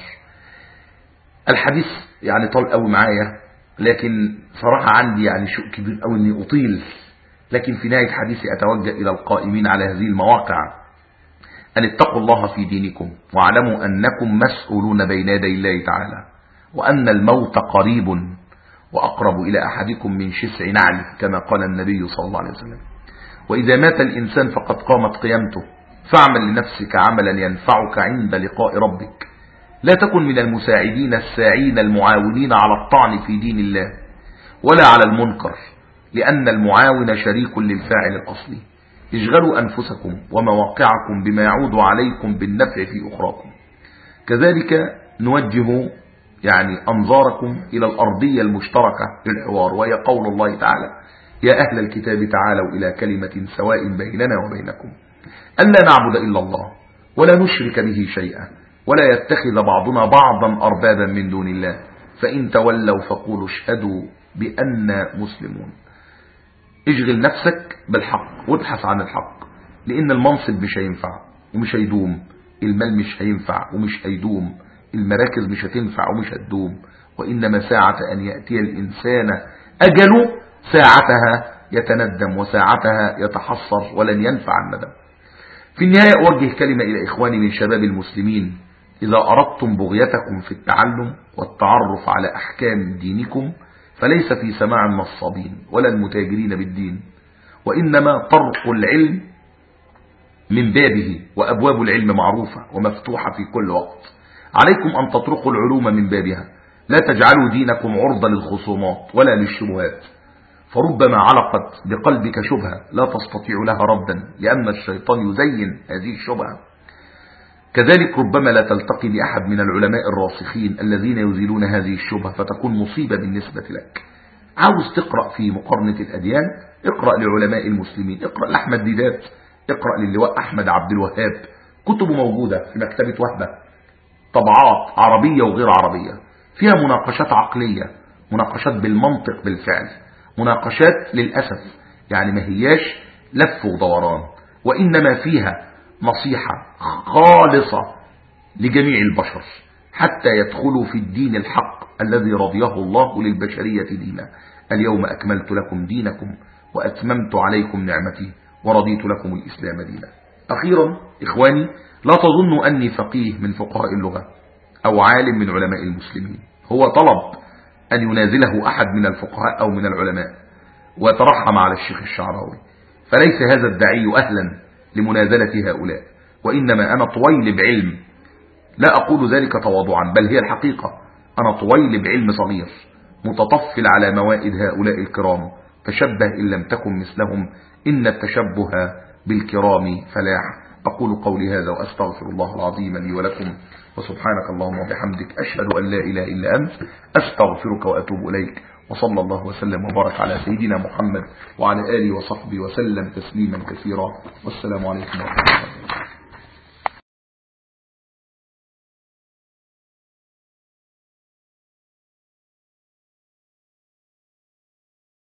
الحديث يعني طال قوي معايا لكن صراحة عندي يعني شوق كبير قوي اني اطيل لكن في نهاية حديثي اتوجه الى القائمين على هذه المواقع ان اتقوا الله في دينكم واعلموا انكم مسؤولون بين يدي الله تعالى وان الموت قريب واقرب الى احدكم من شسع نعله كما قال النبي صلى الله عليه وسلم واذا مات الانسان فقد قامت قيامته فاعمل لنفسك عملا ينفعك عند لقاء ربك لا تكن من المساعدين الساعين المعاونين على الطعن في دين الله ولا على المنكر لأن المعاون شريك للفاعل الأصلي اشغلوا أنفسكم ومواقعكم بما يعود عليكم بالنفع في أخراكم كذلك نوجه يعني أنظاركم إلى الأرضية المشتركة للحوار وهي قول الله تعالى يا أهل الكتاب تعالوا إلى كلمة سواء بيننا وبينكم ألا نعبد إلا الله ولا نشرك به شيئا ولا يتخذ بعضنا بعضا أربابا من دون الله فإن تولوا فقولوا اشهدوا بأننا مسلمون اشغل نفسك بالحق وابحث عن الحق لأن المنصب مش هينفع ومش هيدوم المال مش هينفع ومش هيدوم المراكز مش هتنفع ومش هتدوم وإنما ساعة أن يأتي الإنسان أجله ساعتها يتندم وساعتها يتحصر ولن ينفع الندم في النهاية أوجه كلمة إلى إخواني من شباب المسلمين إذا أردتم بغيتكم في التعلم والتعرف على أحكام دينكم فليس في سماع النصابين ولا المتاجرين بالدين وإنما طرق العلم من بابه وأبواب العلم معروفة ومفتوحة في كل وقت عليكم أن تطرقوا العلوم من بابها لا تجعلوا دينكم عرضة للخصومات ولا للشبهات فربما علقت بقلبك شبهة لا تستطيع لها ردا لأن الشيطان يزين هذه الشبهة كذلك ربما لا تلتقي بأحد من العلماء الراسخين الذين يزيلون هذه الشبهة فتكون مصيبة بالنسبة لك عاوز تقرأ في مقارنة الأديان اقرأ لعلماء المسلمين اقرأ لأحمد ديدات اقرأ للواء أحمد عبد الوهاب كتب موجودة في مكتبة وهبة طبعات عربية وغير عربية فيها مناقشات عقلية مناقشات بالمنطق بالفعل مناقشات للأسف يعني ما هياش لف ودوران وإنما فيها نصيحة خالصة لجميع البشر حتى يدخلوا في الدين الحق الذي رضيه الله للبشرية دينا اليوم أكملت لكم دينكم وأتممت عليكم نعمتي ورضيت لكم الإسلام دينا أخيرا إخواني لا تظنوا أني فقيه من فقهاء اللغة أو عالم من علماء المسلمين هو طلب أن ينازله أحد من الفقهاء أو من العلماء وترحم على الشيخ الشعراوي فليس هذا الداعي أهلا لمنازلة هؤلاء وإنما أنا طويل بعلم لا أقول ذلك تواضعا بل هي الحقيقة أنا طويل بعلم صغير متطفل على موائد هؤلاء الكرام تشبه إن لم تكن مثلهم إن التشبه بالكرام فلاح أقول قولي هذا وأستغفر الله العظيم لي ولكم وسبحانك اللهم وبحمدك أشهد أن لا إله إلا أنت أستغفرك وأتوب إليك وصلى الله وسلم وبارك على سيدنا محمد وعلى آله وصحبه وسلم تسليما كثيرا والسلام عليكم ورحمة الله